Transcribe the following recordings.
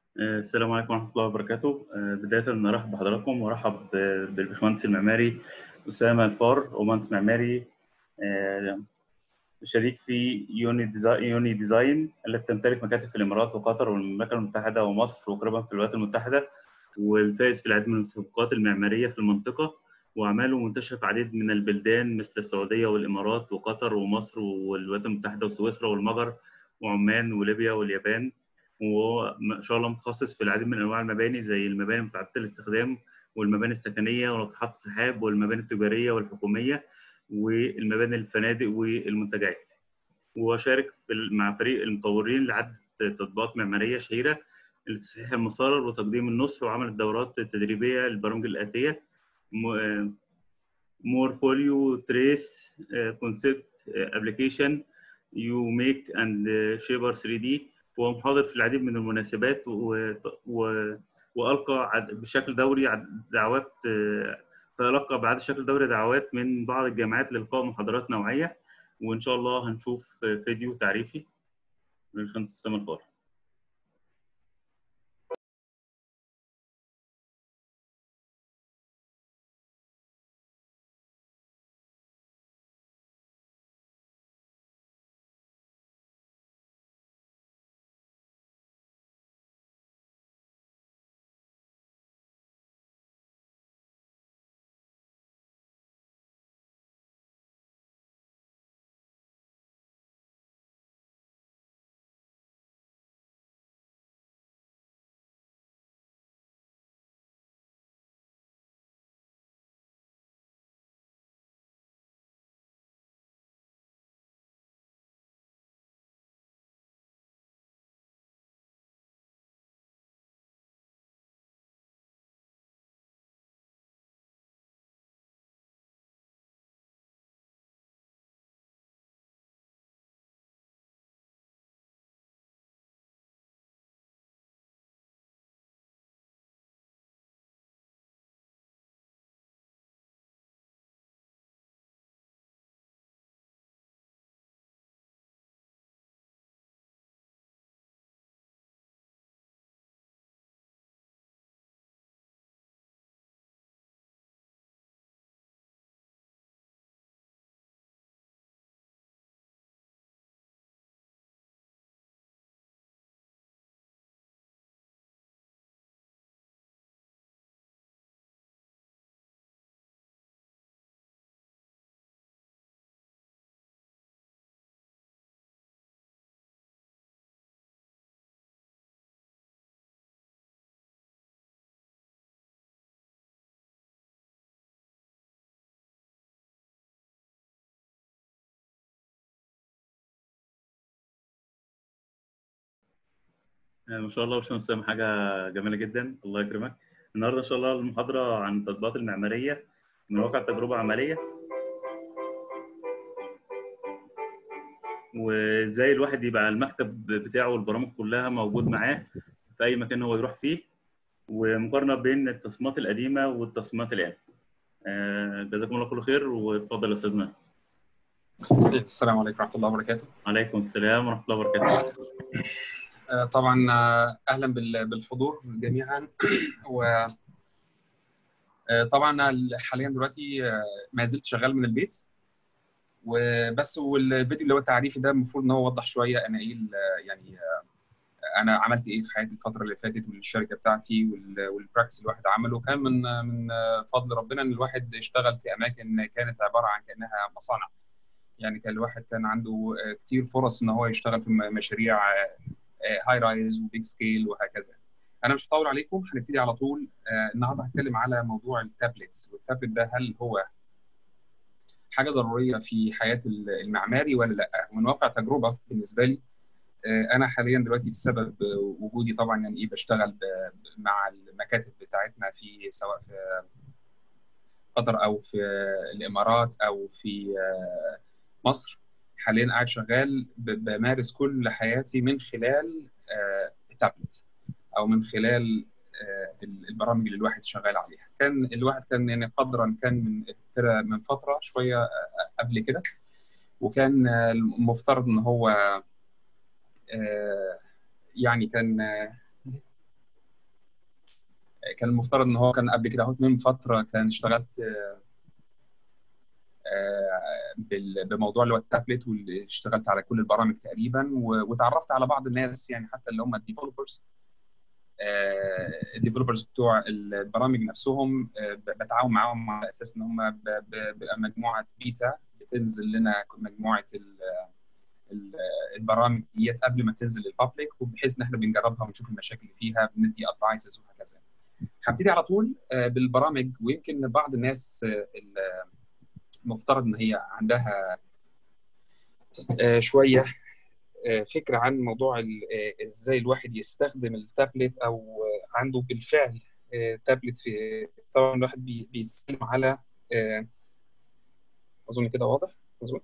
السلام عليكم ورحمة الله وبركاته آه، بداية نرحب بحضراتكم وارحب ب- بالباشمهندس المعماري أسامة الفار هو مهندس معماري آه، شريك في يوني ديزاين يوني ديزاين التي تمتلك مكاتب في الإمارات وقطر والمملكة المتحدة ومصر وقريبا في الولايات المتحدة والفائز في العديد من المسابقات المعمارية في المنطقة وأعماله منتشرة في عديد من البلدان مثل السعودية والإمارات وقطر ومصر والولايات المتحدة وسويسرا والمجر وعمان وليبيا واليابان وهو ما شاء الله متخصص في العديد من انواع المباني زي المباني متعدده الاستخدام والمباني السكنيه وناطحات السحاب والمباني التجاريه والحكوميه والمباني الفنادق والمنتجعات وشارك في ال- مع فريق المطورين لعدة تطبيقات معماريه شهيره لتصحيح المسار وتقديم النصح وعمل الدورات التدريبيه للبرامج الاتيه مورفوليو تريس كونسبت ابلكيشن يو ميك اند شيبر 3 دي هو محاضر في العديد من المناسبات و... و... والقى عد- بشكل دوري عد- دعوات آه، تلقى بعد شكل دوري دعوات من بعض الجامعات لإلقاء محاضرات نوعيه وان شاء الله هنشوف فيديو تعريفي للباشمهندس اسامه الفار آه، ما شاء الله باشمهندس اسامه حاجه جميله جدا الله يكرمك النهارده ان شاء الله المحاضره عن التطبيقات المعماريه من واقع تجربه عمليه وازاي الواحد يبقى المكتب بتاعه والبرامج كلها موجود معاه في اي مكان هو يروح فيه ومقارنه بين التصميمات القديمه والتصميمات الان آه، جزاكم الله كل خير واتفضل يا استاذنا السلام عليكم ورحمة الله وبركاته. عليكم السلام ورحمه الله وبركاته آه، طبعا آه، أهلا بال- بالحضور جميعا و آه، طبعا أنا حاليا دلوقتي آه، ما زلت شغال من البيت وبس والفيديو اللي هو التعريفي ده المفروض ان هو يوضح شويه انا ايه ال- يعني آه، انا عملت ايه في حياتي الفتره اللي فاتت والشركه بتاعتي وال- والبراكتس اللي الواحد عمله كان من من آه، فضل ربنا ان الواحد اشتغل في اماكن كانت عباره عن كانها مصانع يعني كان الواحد كان عنده آه، كتير فرص ان هو يشتغل في م- مشاريع هاي رايز وبيج سكيل وهكذا انا مش هطول عليكم هنبتدي على طول آه، النهارده هتكلم على موضوع التابلتس والتابلت ده هل هو حاجه ضروريه في حياه المعماري ولا لا ومن واقع تجربه بالنسبه لي آه، انا حاليا دلوقتي بسبب وجودي طبعا يعني ايه بشتغل ب- مع المكاتب بتاعتنا في سواء في قطر او في الامارات او في آه، مصر حاليا قاعد شغال ب- بمارس كل حياتي من خلال آه، التابلت او من خلال آه، البرامج اللي الواحد شغال عليها كان الواحد كان يعني قدرا كان من ابتدى من فتره شويه آه، قبل كده وكان آه، المفترض ان هو آه، يعني كان آه، كان المفترض ان هو كان قبل كده اهوت من فتره كان اشتغلت بموضوع اللي هو التابلت واللي اشتغلت على كل البرامج تقريبا وتعرفت على بعض الناس يعني حتى اللي هم الديفلوبرز الديفلوبرز بتوع البرامج نفسهم بتعاون معاهم على اساس ان هم بيبقى مجموعه بيتا بتنزل لنا مجموعه البرامج ديت قبل ما تنزل للبابليك وبحيث ان احنا بنجربها ونشوف المشاكل اللي فيها بندي ادفايسز وهكذا هبتدي على طول بالبرامج ويمكن بعض الناس المفترض ان هي عندها شويه فكره عن موضوع ازاي الواحد يستخدم التابلت او عنده بالفعل تابلت في طبعا الواحد بيتكلم على اظن كده واضح مظبوط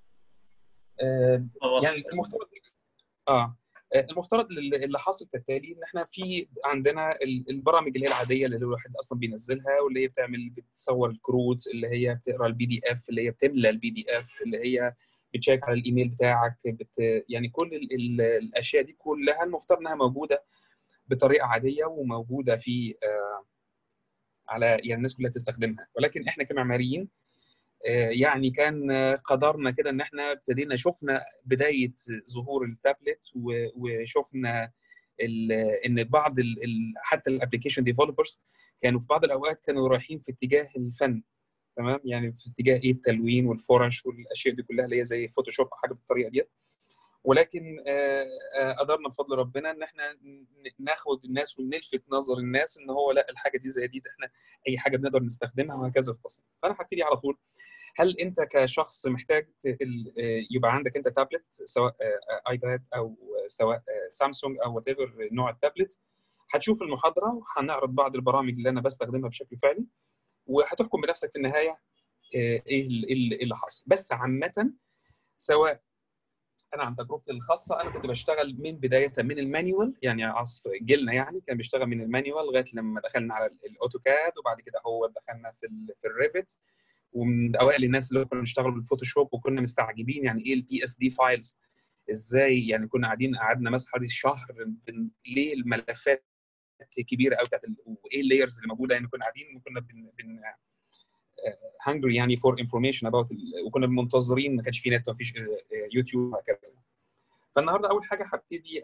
يعني المفترض اه المفترض اللي حاصل كالتالي ان احنا في عندنا البرامج اللي هي العاديه اللي الواحد اصلا بينزلها واللي هي بتعمل بتصور الكروت اللي هي بتقرا البي دي اف اللي هي بتملى البي دي اف اللي هي بتشيك على الايميل بتاعك بت يعني كل ال ال الاشياء دي كلها المفترض انها موجوده بطريقه عاديه وموجوده في آه على يعني الناس كلها تستخدمها ولكن احنا كمعماريين يعني كان قدرنا كده ان احنا ابتدينا شفنا بدايه ظهور التابلت وشفنا ان بعض ال حتى الابلكيشن ديفلوبرز كانوا في بعض الاوقات كانوا رايحين في اتجاه الفن تمام يعني في اتجاه ايه التلوين والفرش والاشياء دي كلها اللي هي زي فوتوشوب او حاجه بالطريقه ديت ولكن قدرنا بفضل ربنا ان احنا ناخد الناس ونلفت نظر الناس ان هو لا الحاجه دي زي دي احنا اي حاجه بنقدر نستخدمها وهكذا التصميم فانا هبتدي على طول هل انت كشخص محتاج يبقى عندك انت تابلت سواء ايباد او سواء سامسونج او وات ايفر نوع التابلت هتشوف المحاضره وهنعرض بعض البرامج اللي انا بستخدمها بشكل فعلي وهتحكم بنفسك في النهايه ايه اللي حصل بس عامه سواء انا عن تجربتي الخاصه انا كنت بشتغل من بدايه من المانيوال يعني عصر جيلنا يعني كان بيشتغل من المانيوال لغايه لما دخلنا على الاوتوكاد وبعد كده هو دخلنا في ال في الريفت ومن اوائل الناس اللي كنا بنشتغل بالفوتوشوب وكنا مستعجبين يعني ايه البي اس دي فايلز ازاي يعني كنا قاعدين قعدنا مثلا حوالي شهر ليه الملفات كبيره قوي بتاعت وايه اللايرز اللي موجوده يعني كنا قاعدين وكنا بن, بن hungry يعني for information about وكنا منتظرين ما كانش في نت ما فيش يوتيوب وهكذا فالنهارده اول حاجه هبتدي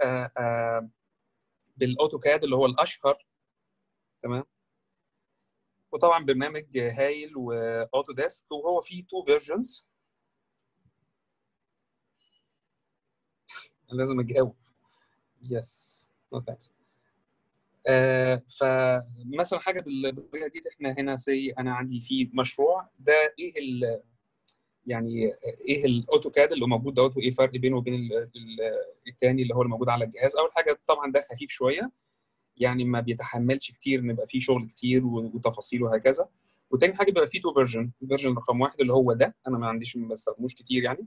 بالاوتوكاد اللي هو الاشهر تمام وطبعا برنامج هايل واوتو ديسك وهو فيه تو فيرجنز لازم اجاوب يس نو ثانكس فمثلا حاجه بالطريقه دي احنا هنا سي انا عندي في مشروع ده ايه ال يعني ايه الاوتوكاد اللي موجود دوت وايه الفرق بينه وبين الثاني اللي هو الموجود على الجهاز اول حاجه طبعا ده خفيف شويه يعني ما بيتحملش كتير ان يبقى فيه شغل كتير وتفاصيل وهكذا وتاني حاجه بيبقى فيه تو فيرجن فيرجن رقم واحد اللي هو ده انا ما عنديش ما بستخدموش كتير يعني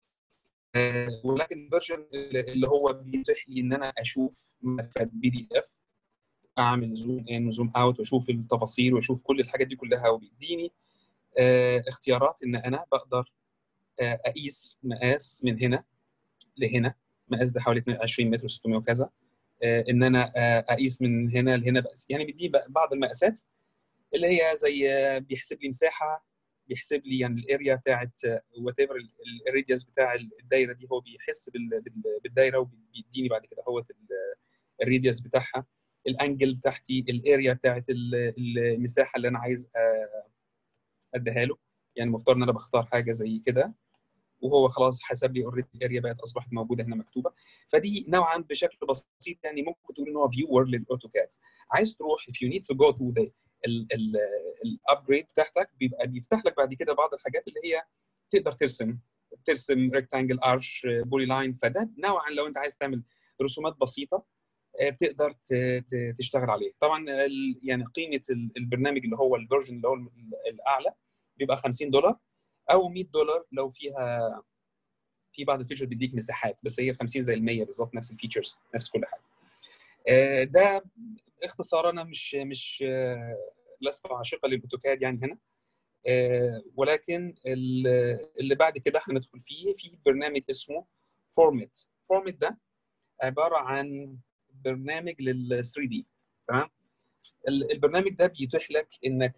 ولكن الفيرجن اللي هو بيتيح لي ان انا اشوف ملفات بي دي اف اعمل زوم ان وزوم اوت واشوف التفاصيل واشوف كل الحاجات دي كلها وبيديني اختيارات ان انا بقدر اقيس مقاس من هنا لهنا مقاس ده حوالي 20 متر 600 وكذا ان انا اقيس من هنا لهنا بقى يعني بيدي بعض المقاسات اللي هي زي بيحسب لي مساحه بيحسب لي يعني الاريا بتاعت وات ايفر الراديوس بتاع الدايره دي هو بيحس بالدايره وبيديني بعد كده هو الراديوس بتاعها الانجل بتاعتي الاريا بتاعت المساحه اللي انا عايز اديها له يعني المفترض ان انا بختار حاجه زي كده وهو خلاص حسب لي اوريدي الاريا بقت اصبحت موجوده هنا مكتوبه فدي نوعا بشكل بسيط يعني ممكن تقول ان هو فيور للاوتوكاد عايز تروح if you need to go to the الابجريد بتاعتك بيبقى بيفتح لك بعد كده بعض الحاجات اللي هي تقدر ترسم ترسم ريكتانجل ارش بولي لاين فده نوعا لو انت عايز تعمل رسومات بسيطه بتقدر تشتغل عليه طبعا يعني قيمه البرنامج اللي هو الفيرجن اللي هو الاعلى بيبقى 50 دولار او 100 دولار لو فيها في بعض الفيتشرز بيديك مساحات بس هي 50 زي ال 100 بالظبط نفس الفيتشرز نفس كل حاجه ده اختصار انا مش مش لست عاشقه للاوتوكاد يعني هنا ولكن اللي بعد كده هندخل فيه في برنامج اسمه فورمت فورمت ده عباره عن برنامج لل 3 دي تمام البرنامج ده بيتيح لك انك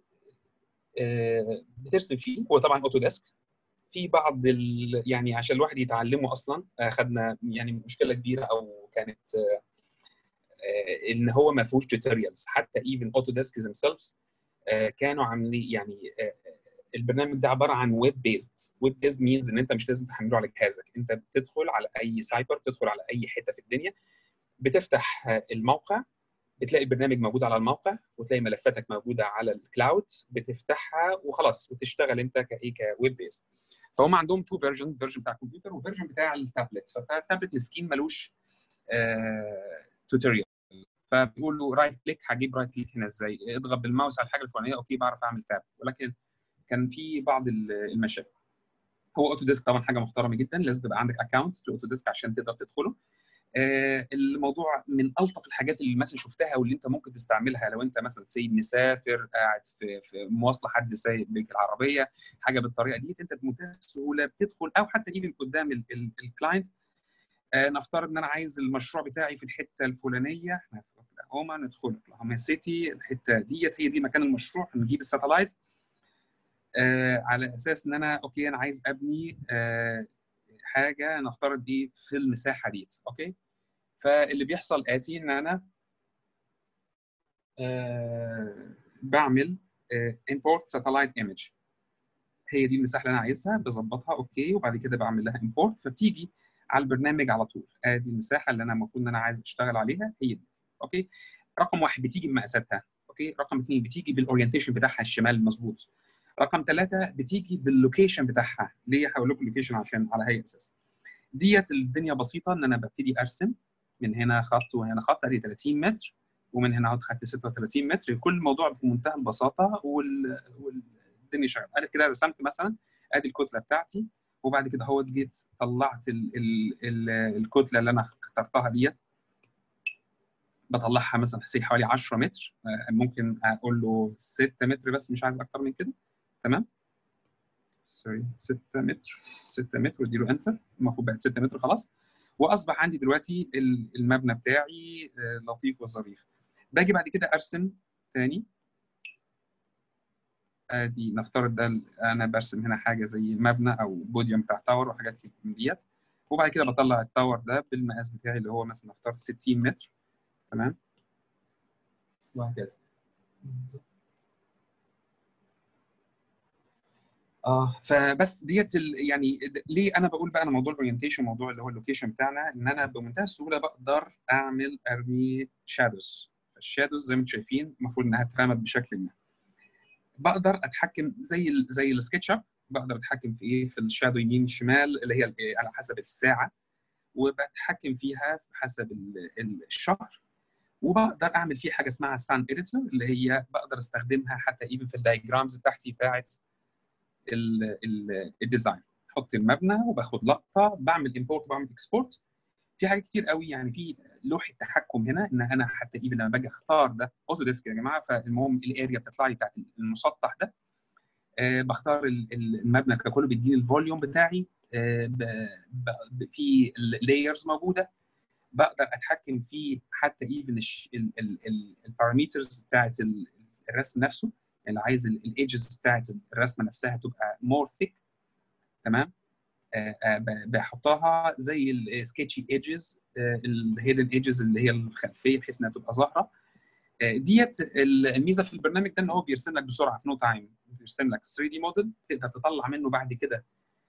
بترسم فيه هو طبعا اوتوديسك في بعض ال... يعني عشان الواحد يتعلمه اصلا اخذنا يعني مشكله كبيره او كانت ان هو ما فيهوش توتوريالز حتى ايفن اوتوديسك ذيم سيلفز كانوا عاملين يعني البرنامج ده عباره عن ويب بيست ويب بيست مينز ان انت مش لازم تحمله على جهازك انت بتدخل على اي سايبر بتدخل على اي حته في الدنيا بتفتح الموقع بتلاقي البرنامج موجود على الموقع وتلاقي ملفاتك موجوده على الكلاود بتفتحها وخلاص وتشتغل انت كايه كويب بيست فهم عندهم تو فيرجن فيرجن بتاع الكمبيوتر وفيرجن بتاع التابلت فبتاع التابلت مسكين ملوش آه توتوريال فبيقول له رايت كليك هجيب رايت كليك هنا ازاي اضغط بالماوس على الحاجه الفلانيه اوكي بعرف اعمل تاب ولكن كان في بعض المشاكل هو اوتوديسك طبعا حاجه محترمه جدا لازم تبقى عندك اكونت في اوتوديسك عشان تقدر تدخله آه الموضوع من الطف الحاجات اللي مثلا شفتها واللي انت ممكن تستعملها لو انت مثلا سيد مسافر قاعد في في مواصله حد سايق بيك العربيه حاجه بالطريقه دي انت بمنتهى السهوله بتدخل او حتى ايفن قدام الكلاينت آه نفترض ان انا عايز المشروع بتاعي في الحته الفلانيه احنا في اوكلاهوما ندخل اوكلاهوما سيتي الحته ديت هي دي مكان المشروع نجيب الساتلايت آه على اساس ان انا اوكي انا عايز ابني آه حاجه نفترض دي في المساحه ديت اوكي فاللي بيحصل اتي ان انا آه بعمل import satellite image هي دي المساحه اللي انا عايزها بظبطها اوكي وبعد كده بعمل لها import فبتيجي على البرنامج على طول ادي المساحه اللي انا المفروض ان انا عايز اشتغل عليها هي دي اوكي رقم واحد بتيجي بمقاساتها اوكي رقم اثنين بتيجي بالاورينتيشن بتاعها الشمال المظبوط رقم ثلاثة بتيجي باللوكيشن بتاعها ليه هقول لكم اللوكيشن عشان على هي اساس ديت الدنيا بسيطه ان انا ببتدي ارسم من هنا خط وهنا خط ادي 30 متر ومن هنا اهوت خدت 36 متر كل الموضوع في منتهى البساطه وال... والدنيا شغاله انا كده رسمت مثلا ادي الكتله بتاعتي وبعد كده اهوت جيت طلعت ال... ال... ال... الكتله اللي انا اخترتها ديت بطلعها مثلا حسي حوالي 10 متر ممكن اقول له 6 متر بس مش عايز اكتر من كده تمام سوري 6 متر 6 متر واديله انتر المفروض بقت 6 متر خلاص واصبح عندي دلوقتي المبنى بتاعي لطيف وظريف باجي بعد كده ارسم تاني ادي نفترض ده انا برسم هنا حاجه زي مبنى او بوديوم بتاع تاور وحاجات من ديت وبعد كده بطلع التاور ده بالمقاس بتاعي اللي هو مثلا نفترض 60 متر تمام وهكذا اه فبس ديت يعني ليه انا بقول بقى انا موضوع الاورينتيشن موضوع اللي هو اللوكيشن بتاعنا ان انا بمنتهى السهوله بقدر اعمل ارمي شادوز الشادوز زي ما انتم شايفين المفروض انها اترمت بشكل ما بقدر اتحكم زي ال زي السكتش اب بقدر اتحكم في ايه في الشادو يمين شمال اللي هي على حسب الساعه وبتحكم فيها حسب الشهر وبقدر اعمل فيه حاجه اسمها سان اديتور اللي هي بقدر استخدمها حتى ايفن في الدايجرامز بتاعتي بتاعت الديزاين احط المبنى وباخد لقطه بعمل امبورت وبعمل اكسبورت في حاجات كتير قوي يعني في لوحه تحكم هنا ان انا حتى ايفن لما باجي اختار ده اوتو ديسك يا جماعه فالمهم الاريا بتطلع لي بتاعت المسطح ده أه بختار المبنى ككله بيديني الفوليوم بتاعي أه ب ب في اللايرز موجوده بقدر اتحكم في حتى ايفن البارامترز بتاعت الرسم نفسه اللي عايز الايدجز بتاعت الرسمه نفسها تبقى مور ثيك تمام آه آه بحطها زي السكتشي ايدجز الهيدن ايدجز اللي هي الخلفيه بحيث انها تبقى ظاهره آه ديت الميزه في البرنامج ده ان هو بيرسم لك بسرعه في نو تايم بيرسم لك 3 دي موديل تقدر تطلع منه بعد كده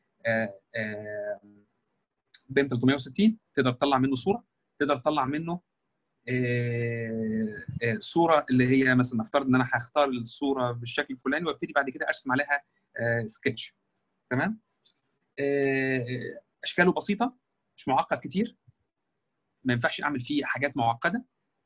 بين 360 تقدر تطلع منه صوره تقدر تطلع منه صوره اللي هي مثلا نفترض ان انا هختار الصوره بالشكل الفلاني وابتدي بعد كده ارسم عليها سكتش تمام اشكاله بسيطه مش معقد كتير ما ينفعش اعمل فيه حاجات معقده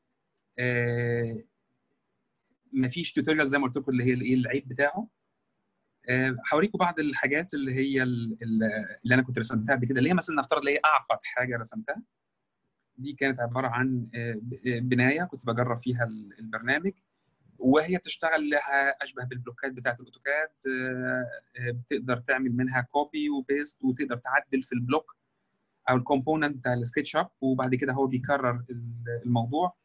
ما فيش توتوريال زي ما قلت لكم اللي هي الايه العيب بتاعه هوريكم بعض الحاجات اللي هي اللي انا كنت رسمتها قبل كده اللي هي مثلا نفترض اللي هي اعقد حاجه رسمتها دي كانت عباره عن بنايه كنت بجرب فيها البرنامج وهي بتشتغل لها اشبه بالبلوكات بتاعت الاوتوكاد بتقدر تعمل منها كوبي وبيست وتقدر تعدل في البلوك او الكومبوننت بتاع السكتش اب وبعد كده هو بيكرر الموضوع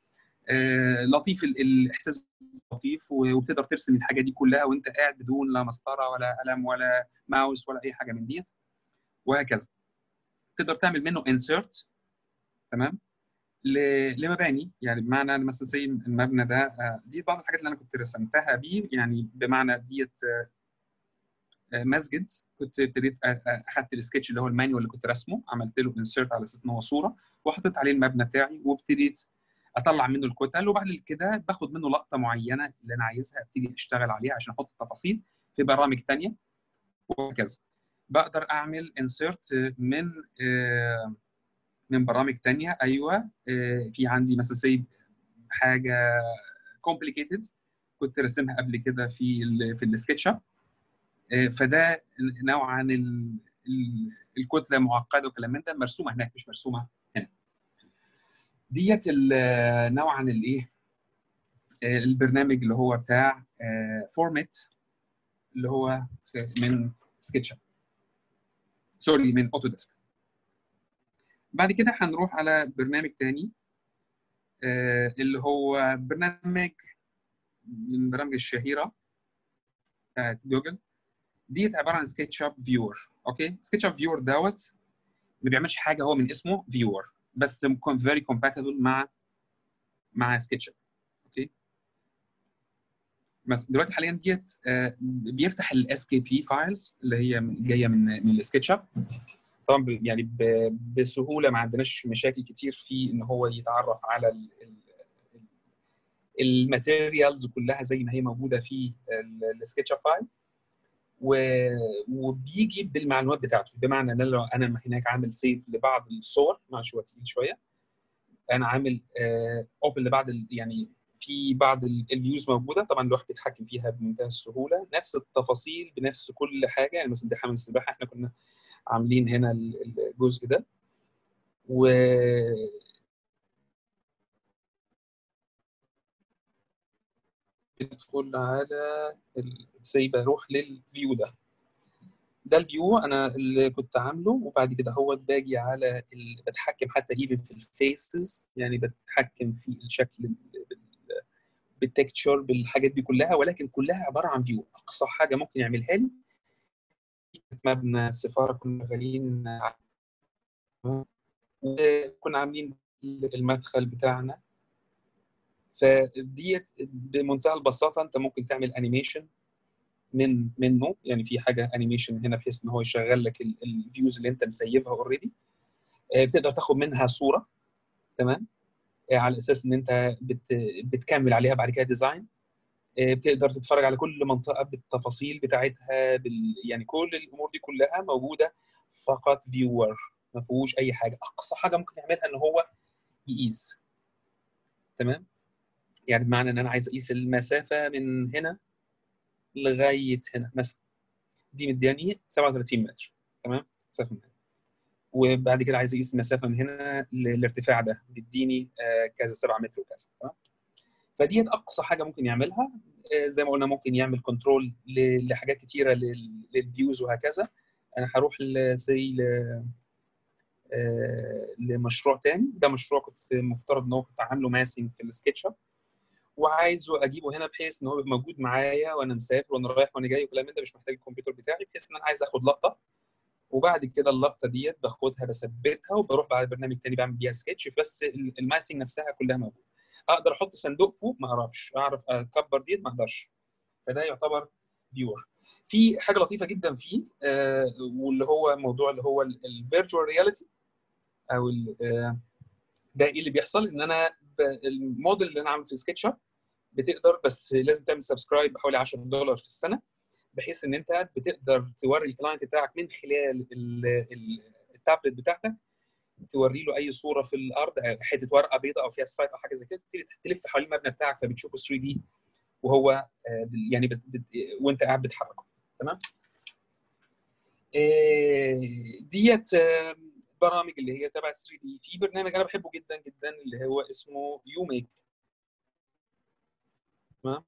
لطيف الاحساس لطيف وبتقدر ترسم الحاجه دي كلها وانت قاعد بدون لا مسطره ولا قلم ولا ماوس ولا اي حاجه من ديت وهكذا تقدر تعمل منه انسيرت تمام لمباني يعني بمعنى مثلا زي المبنى ده دي بعض الحاجات اللي انا كنت رسمتها بيه يعني بمعنى ديت مسجد كنت ابتديت اخدت السكتش اللي هو المانيوال اللي كنت رسمه عملت له انسيرت على اساس ان هو صوره وحطيت عليه المبنى بتاعي وابتديت اطلع منه الكتل وبعد كده باخد منه لقطه معينه اللي انا عايزها ابتدي اشتغل عليها عشان احط التفاصيل في برامج ثانيه وهكذا بقدر اعمل انسيرت من من برامج ثانيه ايوه في عندي مثلا زي حاجه كومبليكيتد كنت راسمها قبل كده في ال في السكتش اب فده نوعا الكتله معقده وكلام من ده مرسومه هناك مش مرسومه هنا ديت نوعا الايه البرنامج اللي هو بتاع فورمات اللي هو من سكتش اب سوري من اوتوديسك بعد كده هنروح على برنامج تاني اللي هو برنامج من البرامج الشهيره بتاعت جوجل ديت عباره عن سكتش اب فيور اوكي سكتش اب فيور دوت ما بيعملش حاجه هو من اسمه فيور بس ممكن فيري كومباتبل مع مع سكتش اب اوكي بس دلوقتي حاليا ديت بيفتح الاس كي بي فايلز اللي هي جايه من من السكتش اب طبعا يعني بسهوله ما عندناش مشاكل كتير في ان هو يتعرف على الماتيريالز كلها زي ما هي موجوده في السكتش اب فايل وبيجي بالمعلومات بتاعته بمعنى ان لو انا هناك عامل سيف لبعض الصور معلش هو تقيل شويه انا عامل اوبن لبعض يعني في بعض الفيوز موجوده طبعا الواحد بيتحكم فيها بمنتهى السهوله نفس التفاصيل بنفس كل حاجه يعني مثلا دي حمام السباحه احنا كنا عاملين هنا الجزء ده و ندخل على زي بروح للفيو ده ده الفيو انا اللي كنت عامله وبعد كده هو باجي على ال... بتحكم حتى ايفن في الفيسز يعني بتحكم في الشكل بالتكتشر بالحاجات دي كلها ولكن كلها عباره عن فيو اقصى حاجه ممكن يعملها لي مبنى السفاره كنا شغالين وكنا عاملين المدخل بتاعنا فديت بمنتهى البساطه انت ممكن تعمل انيميشن من منه يعني في حاجه انيميشن هنا بحيث ان هو يشغل لك الفيوز اللي انت مسيفها اوريدي بتقدر تاخد منها صوره تمام على اساس ان انت بت بتكمل عليها بعد كده ديزاين بتقدر تتفرج على كل منطقه بالتفاصيل بتاعتها بال... يعني كل الامور دي كلها موجوده فقط فيور ما فيهوش اي حاجه اقصى حاجه ممكن يعملها ان هو يقيس تمام يعني بمعنى ان انا عايز اقيس المسافه من هنا لغايه هنا مثلا دي مدياني 37 متر تمام مسافه من هنا وبعد كده عايز اقيس المسافه من هنا للارتفاع ده بيديني كذا 7 متر وكذا تمام فديت اقصى حاجه ممكن يعملها زي ما قلنا ممكن يعمل كنترول لحاجات كتيره للفيوز وهكذا انا هروح زي لمشروع تاني ده مشروع كنت مفترض ان هو كنت عامله ماسنج في السكتش اب وعايزه اجيبه هنا بحيث ان هو يبقى موجود معايا وانا مسافر وانا رايح وانا جاي وكلام من ده مش محتاج الكمبيوتر بتاعي بحيث ان انا عايز اخد لقطه وبعد كده اللقطه ديت باخدها بثبتها وبروح بعد برنامج تاني بعمل بيها سكتش بس الماسنج نفسها كلها موجوده اقدر احط صندوق فوق ما اعرفش اعرف اكبر ديت ما اقدرش فده يعتبر فيور في حاجه لطيفه جدا فيه آه واللي هو موضوع اللي هو الفيرتشوال رياليتي او آه ده ايه اللي بيحصل ان انا الموديل اللي انا عامله في سكتش اب بتقدر بس لازم تعمل سبسكرايب بحوالي 10 دولار في السنه بحيث ان انت بتقدر توري الكلاينت بتاعك من خلال التابلت بتاعتك توري له اي صوره في الارض حته ورقه بيضاء او فيها ستايل او حاجه زي كده تلف حوالين المبنى بتاعك فبتشوفه 3 دي وهو يعني بت بت وانت قاعد بتحركه تمام ديت برامج اللي هي تبع 3 دي في برنامج انا بحبه جدا جدا اللي هو اسمه يو ميك تمام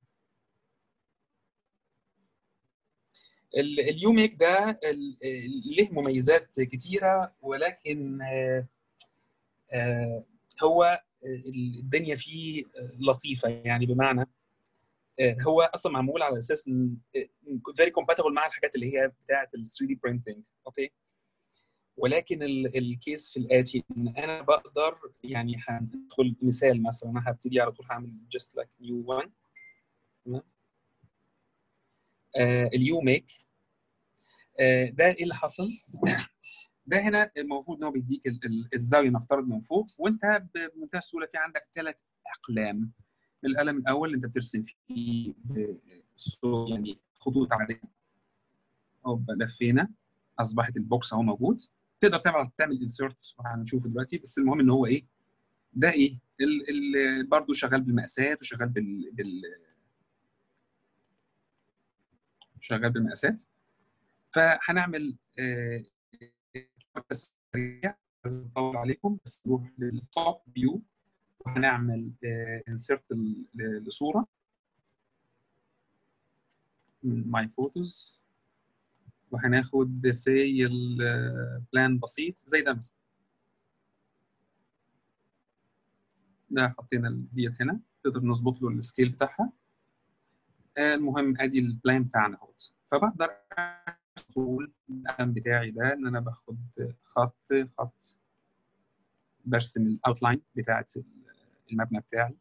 اليو ميك ده له مميزات كتيره ولكن هو الدنيا فيه لطيفه يعني بمعنى هو اصلا معمول على اساس ان فيري كومباتبل مع الحاجات اللي هي بتاعه ال 3 دي برينتنج اوكي ولكن الكيس في الاتي ان انا بقدر يعني هندخل مثال مثلا انا هبتدي على طول هعمل just like new one تمام اليو ميك ده ايه اللي حصل؟ ده هنا المفروض ان هو بيديك الزاويه نفترض من فوق وانت بمنتهى السهوله في عندك ثلاث اقلام القلم الاول اللي انت بترسم فيه يعني خطوط عاديه اهو لفينا اصبحت البوكس اهو موجود تقدر تعمل تعمل انسيرت وهنشوفه دلوقتي بس المهم ان هو ايه ده ايه ال ال برضه شغال بالمقاسات وشغال بال, بال شغال بالمقاسات فهنعمل آه سريع اطول عليكم بس نروح للتوب فيو وهنعمل انسيرت لصوره من ماي فوتوز وهناخد سي البلان بسيط زي ده مثلا ده حطينا ديت هنا نقدر نظبط له السكيل بتاعها المهم ادي البلان بتاعنا اهوت فبقدر طول القلم بتاعي ده ان انا باخد خط خط برسم الاوتلاين بتاعت المبنى بتاعي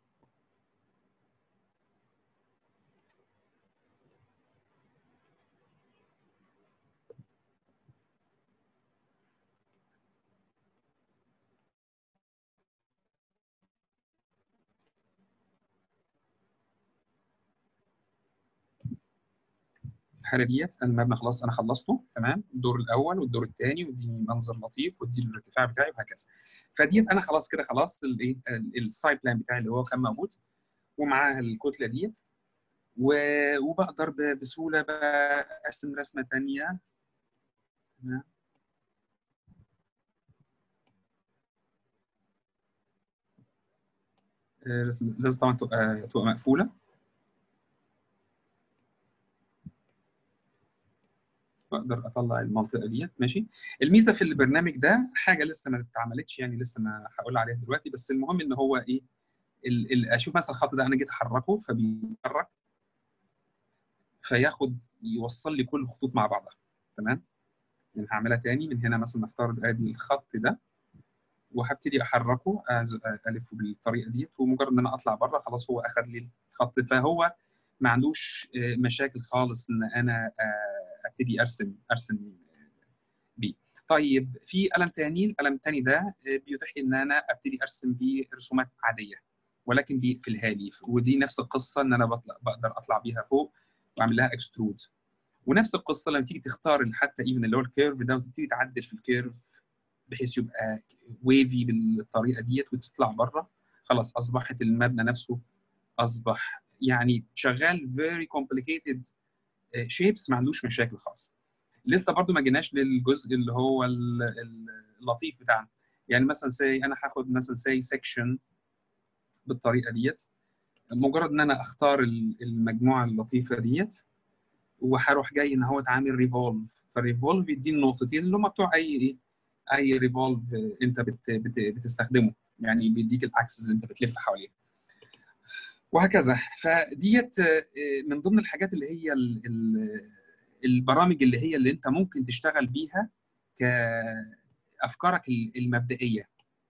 الحاله ديت المبنى خلاص انا خلصته تمام الدور الاول والدور الثاني ودي منظر لطيف ودي الارتفاع بتاعي وهكذا فديت انا خلاص كده خلاص الايه السايد بلان بتاعي اللي هو كان موجود ومعاها الكتله ديت وبقدر بسهوله بقى ارسم رسمه ثانيه تمام لازم طبعا تبقى تبقى مقفوله بقدر اطلع المنطقه ديت ماشي الميزه في البرنامج ده حاجه لسه ما اتعملتش يعني لسه ما هقول عليها دلوقتي بس المهم ان هو ايه ال ال اشوف مثلا الخط ده انا جيت احركه فبيتحرك فياخد يوصل لي كل الخطوط مع بعضها تمام يعني هعملها تاني من هنا مثلا نفترض ادي الخط ده وهبتدي احركه الفه بالطريقه ديت ومجرد ان انا اطلع بره خلاص هو اخذ لي الخط فهو ما عندوش مشاكل خالص ان انا ابتدي ارسم ارسم بيه طيب في قلم تاني القلم التاني ده بيتيح لي ان انا ابتدي ارسم بيه رسومات عاديه ولكن بيقفلها لي ودي نفس القصه ان انا بقدر اطلع بيها فوق واعمل لها اكسترود ونفس القصه لما تيجي تختار حتى ايفن اللي هو الكيرف ده وتبتدي تعدل في الكيرف بحيث يبقى ويفي بالطريقه ديت وتطلع بره خلاص اصبحت المبنى نفسه اصبح يعني شغال فيري كومبليكيتد شيبس ما عندوش مشاكل خالص لسه برضو ما جيناش للجزء اللي هو اللطيف بتاعنا يعني مثلا سي انا هاخد مثلا سي سيكشن بالطريقه ديت مجرد ان انا اختار المجموعه اللطيفه ديت وهروح جاي ان هو اتعامل ريفولف فالريفولف بيديني النقطتين اللي هم بتوع اي ايه اي ريفولف انت بت بت بتستخدمه يعني بيديك الاكسس اللي انت بتلف حواليه وهكذا فديت من ضمن الحاجات اللي هي البرامج اللي هي اللي انت ممكن تشتغل بيها كافكارك المبدئيه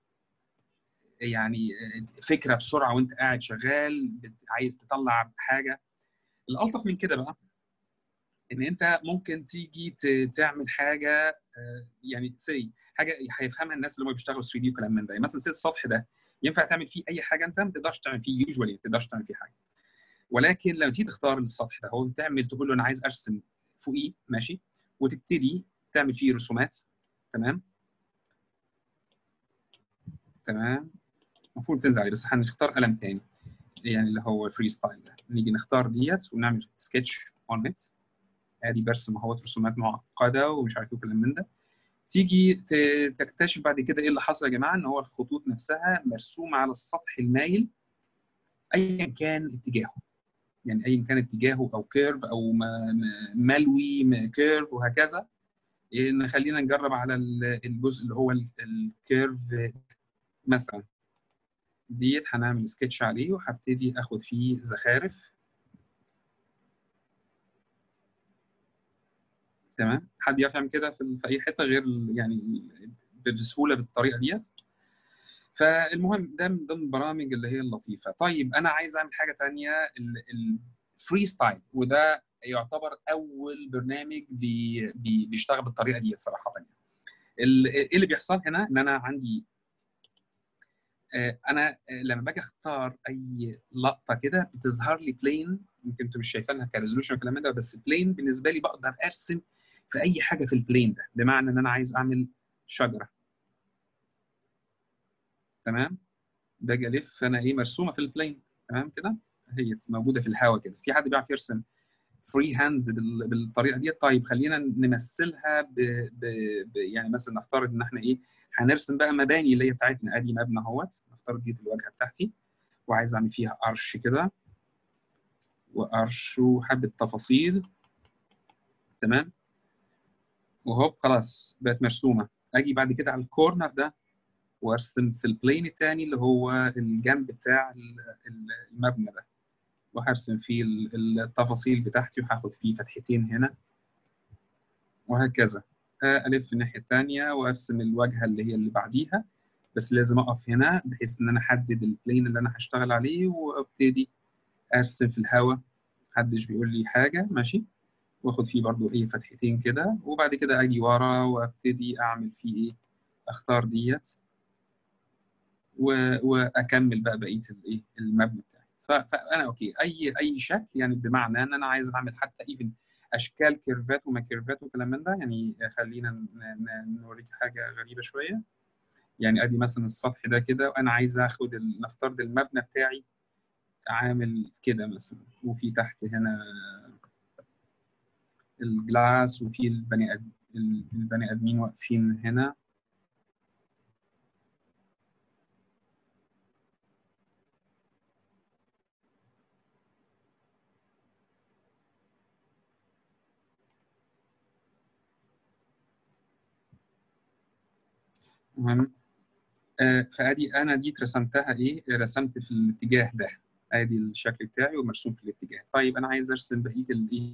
يعني فكره بسرعه وانت قاعد شغال عايز تطلع حاجه الالطف من كده بقى ان انت ممكن تيجي تعمل حاجه يعني سي حاجه هيفهمها الناس اللي هم بيشتغلوا 3 دي وكلام من ده يعني مثلا سي السطح ده ينفع تعمل فيه اي حاجه انت ما تقدرش تعمل فيه يوجوالي ما تقدرش تعمل فيه حاجه ولكن لما تيجي تختار السطح ده هو تعمل تقول له انا عايز ارسم فوقيه ماشي وتبتدي تعمل فيه رسومات تمام تمام المفروض تنزل عليه بس هنختار قلم تاني يعني اللي هو فري ستايل ده نيجي نختار ديت ونعمل سكتش اون ات ادي برسم اهوت رسومات معقده ومش عارف ايه وكلام من ده تيجي تكتشف بعد كده ايه اللي حصل يا جماعه ان هو الخطوط نفسها مرسومه على السطح المايل ايا كان اتجاهه يعني ايا كان اتجاهه او كيرف او ملوي كيرف وهكذا خلينا نجرب على الجزء اللي هو الكيرف مثلا ديت هنعمل سكتش عليه وهبتدي اخد فيه زخارف تمام حد يفهم كده في, في اي حته غير يعني بسهوله بالطريقه ديت فالمهم ده من ضمن البرامج اللي هي اللطيفه طيب انا عايز اعمل حاجه ثانيه الفري ستايل وده يعتبر اول برنامج بي بي بيشتغل بالطريقه ديت صراحه يعني ايه اللي بيحصل هنا ان انا عندي انا لما باجي اختار اي لقطه كده بتظهر لي بلين يمكن انتم مش شايفينها كريزولوشن والكلام ده بس بلين بالنسبه لي بقدر ارسم في اي حاجه في البلين ده بمعنى ان انا عايز اعمل شجره تمام باجي الف فانا ايه مرسومه في البلين تمام كده هي موجوده في الهواء كده في حد بيعرف يرسم فري هاند بالطريقه دي طيب خلينا نمثلها ب... ب... ب... يعني مثلا نفترض ان احنا ايه هنرسم بقى مباني اللي هي بتاعتنا ادي مبنى اهوت نفترض دي الواجهه بتاعتي وعايز اعمل فيها قرش كده وقرش وحبه تفاصيل تمام وهوب خلاص بقت مرسومه اجي بعد كده على الكورنر ده وارسم في البلين الثاني اللي هو الجنب بتاع المبنى ده وهرسم فيه التفاصيل بتاعتي وهاخد فيه فتحتين هنا وهكذا الف الناحيه الثانيه وارسم الواجهه اللي هي اللي بعديها بس لازم اقف هنا بحيث ان انا احدد البلين اللي انا هشتغل عليه وابتدي ارسم في الهواء محدش بيقول لي حاجه ماشي واخد فيه برضو ايه فتحتين كده وبعد كده اجي ورا وابتدي اعمل فيه ايه اختار ديت واكمل بقى بقيه الايه المبنى بتاعي فانا اوكي اي اي شكل يعني بمعنى ان انا عايز اعمل حتى ايفن اشكال كيرفات وما كيرفات وكلام من ده يعني خلينا نوريك حاجه غريبه شويه يعني ادي مثلا السطح ده كده وانا عايز اخد نفترض المبنى بتاعي عامل كده مثلا وفي تحت هنا الجلاس وفي البني ادم البني ادمين واقفين هنا المهم آه فادي انا دي رسمتها ايه رسمت في الاتجاه ده ادي الشكل بتاعي ومرسوم في الاتجاه طيب انا عايز ارسم بقيه الايه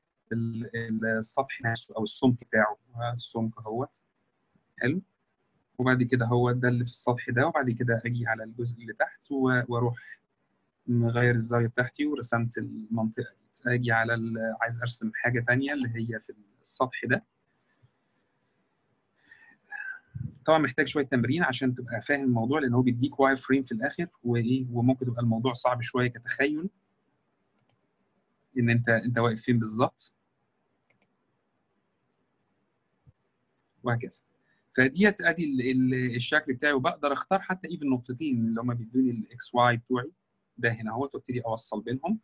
السطح نفسه او السمك بتاعه السمك اهوت حلو وبعد كده هو ده اللي في السطح ده وبعد كده اجي على الجزء اللي تحت واروح مغير الزاويه بتاعتي ورسمت المنطقه دي اجي على عايز ارسم حاجه ثانيه اللي هي في السطح ده طبعا محتاج شويه تمرين عشان تبقى فاهم الموضوع لان هو بيديك واير فريم في الاخر وايه وممكن تبقى الموضوع صعب شويه كتخيل ان انت انت واقف فين بالظبط وهكذا فديت ادي الشكل بتاعي وبقدر اختار حتى ايفن نقطتين اللي هم بيدوني الاكس واي بتوعي ده هنا اهوت وابتدي اوصل بينهم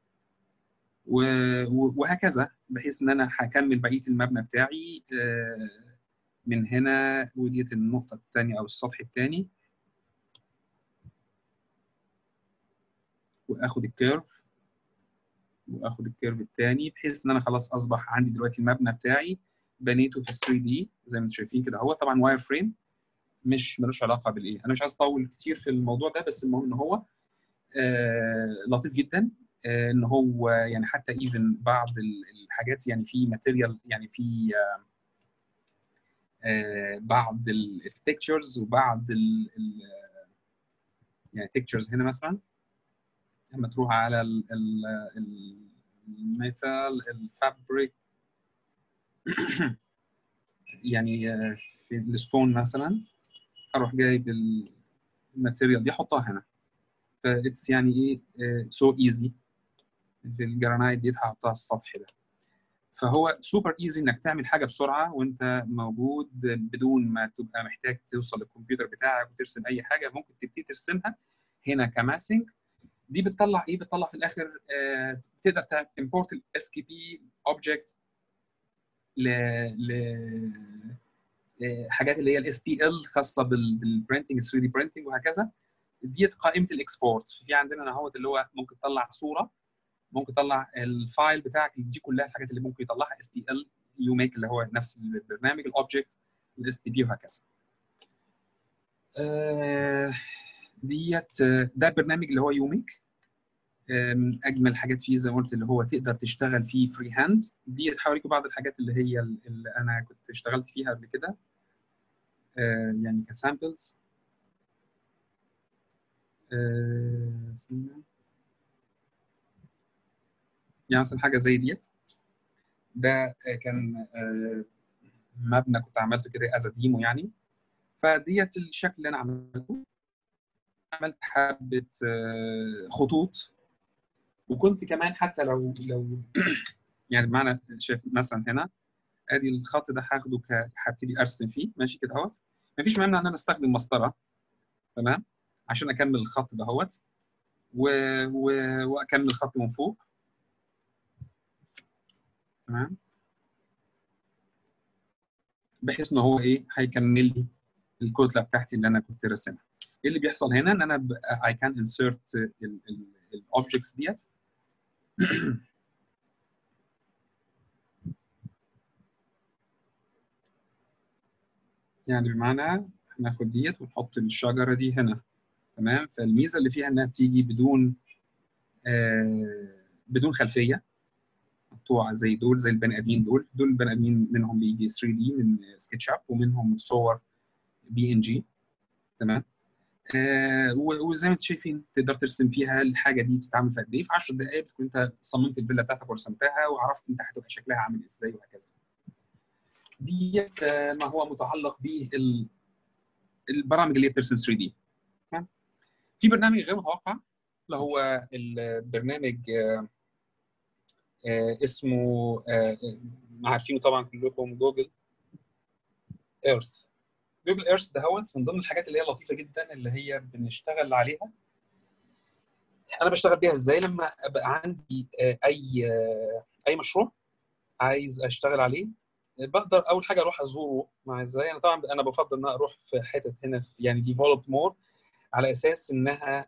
وهكذا بحيث ان انا هكمل بقيه المبنى بتاعي من هنا وديت النقطة الثانية أو السطح الثاني وآخد الكيرف وآخد الكيرف الثاني بحيث إن أنا خلاص أصبح عندي دلوقتي المبنى بتاعي بنيته في 3 دي زي ما انتم شايفين كده هو طبعا واير فريم مش ملوش علاقة بالإيه أنا مش عايز أطول كتير في الموضوع ده بس المهم إن هو آه لطيف جدا آه إن هو يعني حتى إيفن بعض الحاجات يعني في ماتيريال يعني في آه آه بعض التكتشرز وبعض ال ال يعني تكتشرز هنا مثلا لما تروح على الميتال الفابريك يعني في الستون مثلا اروح جايب الماتيريال دي احطها هنا فاتس يعني ايه سو ايزي في الجرانايت دي هحطها السطح ده فهو سوبر ايزي انك تعمل حاجه بسرعه وانت موجود بدون ما تبقى محتاج توصل للكمبيوتر بتاعك وترسم اي حاجه ممكن تبتدي ترسمها هنا كماسنج دي بتطلع ايه بتطلع في الاخر آه تقدر تعمل امبورت الاس كي بي اوبجكت ل ل حاجات اللي هي الاس تي ال خاصه بالبرنتنج 3 دي برنتنج وهكذا ديت قائمه الاكسبورت في عندنا اهوت اللي هو ممكن تطلع صوره ممكن تطلع الفايل بتاعك دي كلها الحاجات اللي ممكن يطلعها اس تي ال يو ميك اللي هو نفس البرنامج الاوبجكت الاس تي بي وهكذا. ديت ده برنامج اللي هو يوميك من اجمل الحاجات فيه زي ما قلت اللي هو تقدر تشتغل فيه فري هاند ديت هوريكم بعض الحاجات اللي هي اللي انا كنت اشتغلت فيها قبل كده يعني كسامبلز يعني مثلا حاجه زي ديت ده كان مبنى كنت عملته كده از ديمو يعني فديت الشكل اللي انا عملته عملت حبه خطوط وكنت كمان حتى لو لو يعني بمعنى شايف مثلا هنا ادي الخط ده هاخده هبتدي ارسم فيه ماشي كده اهوت مفيش مانع ان انا استخدم مسطره تمام عشان اكمل الخط ده اهوت و... و... واكمل الخط من فوق تمام بحيث ان هو ايه هيكمل لي الكتله بتاعتي اللي انا كنت راسمها ايه اللي بيحصل هنا ان انا I can insert الاوبجكتس ديت يعني بمعنى هناخد ديت ونحط الشجره دي هنا تمام فالميزه اللي فيها انها بتيجي بدون آه بدون خلفيه مقطوعه زي دول زي البني ادمين دول دول البني ادمين منهم بيجي 3 دي من سكتش اب ومنهم صور بي ان جي تمام آه وزي ما انتم شايفين تقدر ترسم فيها الحاجه دي بتتعمل في قد ايه في 10 دقائق بتكون انت صممت الفيلا بتاعتك ورسمتها وعرفت انت هتبقى شكلها عامل ازاي وهكذا ديت آه ما هو متعلق بالبرامج اللي هي بترسم 3 دي في برنامج غير متوقع اللي هو البرنامج آه اسمه عارفينه طبعا كلكم جوجل ايرث جوجل ايرث ده هو من ضمن الحاجات اللي هي لطيفه جدا اللي هي بنشتغل عليها انا بشتغل بيها ازاي لما ابقى عندي اي اي مشروع عايز اشتغل عليه بقدر اول حاجه اروح ازوره مع ازاي انا طبعا انا بفضل ان انا اروح في حتت هنا في يعني ديفلوب مور على اساس انها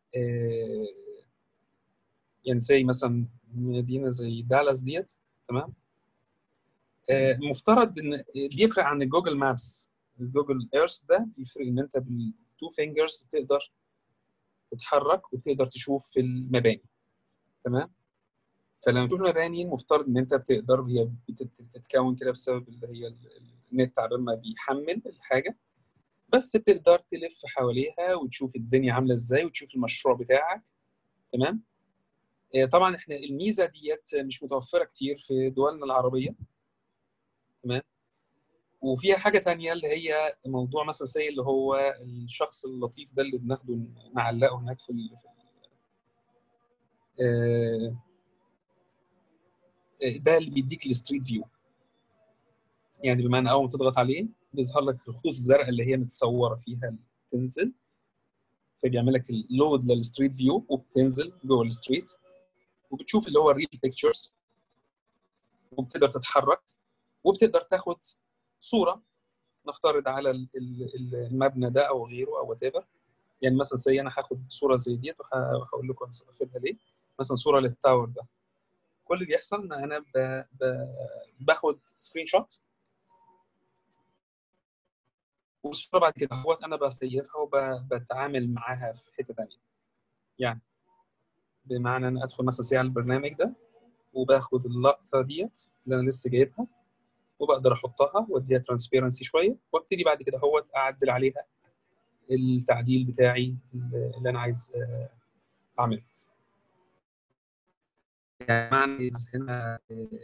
يعني زي مثلا مدينه زي دالاس ديت تمام مفترض ان بيفرق عن جوجل مابس جوجل ايرث ده بيفرق ان انت بالتو فينجرز تقدر تتحرك وتقدر تشوف في المباني تمام فلما تشوف المباني المفترض ان انت بتقدر هي بتتكون كده بسبب اللي هي النت عبال ما بيحمل الحاجه بس بتقدر تلف حواليها وتشوف الدنيا عامله ازاي وتشوف المشروع بتاعك تمام طبعا احنا الميزه ديت مش متوفره كتير في دولنا العربيه تمام وفيها حاجه تانية اللي هي موضوع مثلا زي اللي هو الشخص اللطيف ده اللي بناخده نعلقه هناك في ال في ال ده اللي بيديك الستريت فيو يعني بمعنى اول ما تضغط عليه بيظهر لك الخطوط الزرقاء اللي هي متصوره فيها تنزل فبيعمل لك اللود للستريت فيو وبتنزل جوه الستريت وبتشوف اللي هو الريل بيكتشرز وبتقدر تتحرك وبتقدر تاخد صوره نفترض على المبنى ده او غيره او وات يعني مثلا زي انا هاخد صوره زي ديت وهقول لكم هاخدها ليه مثلا صوره للتاور ده كل اللي بيحصل ان انا ب... ب... باخد سكرين شوت والصوره بعد كده هو انا بسيفها وبتعامل معاها في حته ثانيه يعني بمعنى ان ادخل مثلا على البرنامج ده وباخد اللقطه ديت اللي انا لسه جايبها وبقدر احطها واديها ترانسبيرنسي شويه وابتدي بعد كده هو اعدل عليها التعديل بتاعي اللي انا عايز اعمله يعني هنا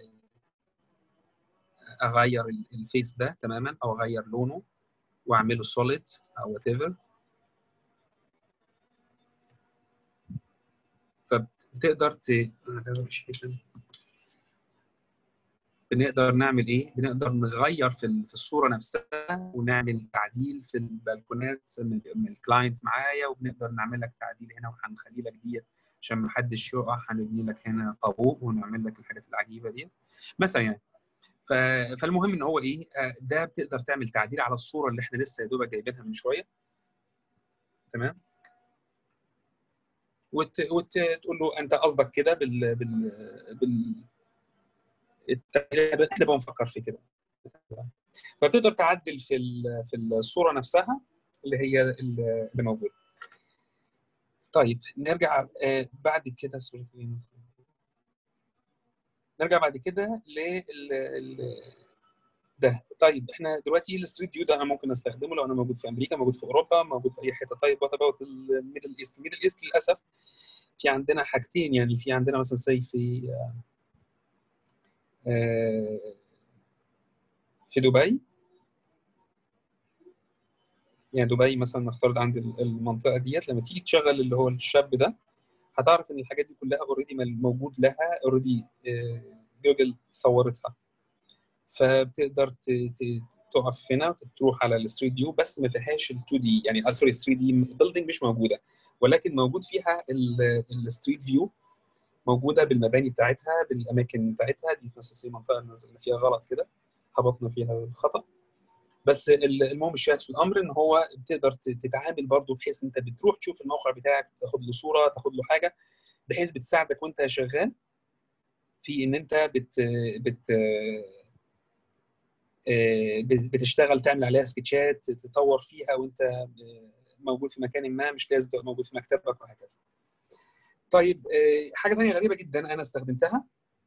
اغير الفيس ده تماما او اغير لونه واعمله سوليد او وات ايفر فبتقدر ت لازم اشيل بنقدر نعمل ايه؟ بنقدر نغير في في الصوره نفسها ونعمل تعديل في البلكونات من الكلاينت معايا وبنقدر نعمل لك تعديل هنا وهنخلي لك ديت عشان ما حدش يقع هنبني لك هنا طابوق ونعمل لك الحاجات العجيبه دي مثلا يعني فالمهم ان هو ايه ده بتقدر تعمل تعديل على الصوره اللي احنا لسه يا دوبك جايبينها من شويه تمام وت... وتقول له انت قصدك كده بال بال بال التعديل احنا بنفكر في كده فتقدر تعدل في في الصوره نفسها اللي هي اللي موجوده طيب نرجع آه بعد كده سوري نرجع بعد كده لل ده طيب احنا دلوقتي الستريت فيو ده انا ممكن استخدمه لو انا موجود في امريكا موجود في اوروبا موجود في اي حته طيب وات اباوت الميدل ايست الميدل ايست للاسف في عندنا حاجتين يعني في عندنا مثلا زي في آه في دبي يعني دبي مثلا نفترض عندي المنطقه ديت لما تيجي تشغل اللي هو الشاب ده هتعرف ان الحاجات دي كلها اوريدي موجود لها اوريدي جوجل صورتها فبتقدر تقف هنا تروح على الستريت فيو بس ما فيهاش ال 2 دي يعني سوري 3 دي بيلدينج مش موجوده ولكن موجود فيها الستريت فيو موجوده بالمباني بتاعتها بالاماكن بتاعتها دي مثلا زي منطقه نزلنا فيها غلط كده هبطنا فيها بالخطا بس المهم الشاهد في الامر ان هو بتقدر تتعامل برضه بحيث انت بتروح تشوف الموقع بتاعك تاخد له صوره تاخد له حاجه بحيث بتساعدك وانت شغال في ان انت بت بت بتشتغل تعمل عليها سكتشات تطور فيها وانت موجود في مكان ما مش لازم تبقى موجود في مكتبك وهكذا. طيب حاجه ثانيه غريبه جدا انا استخدمتها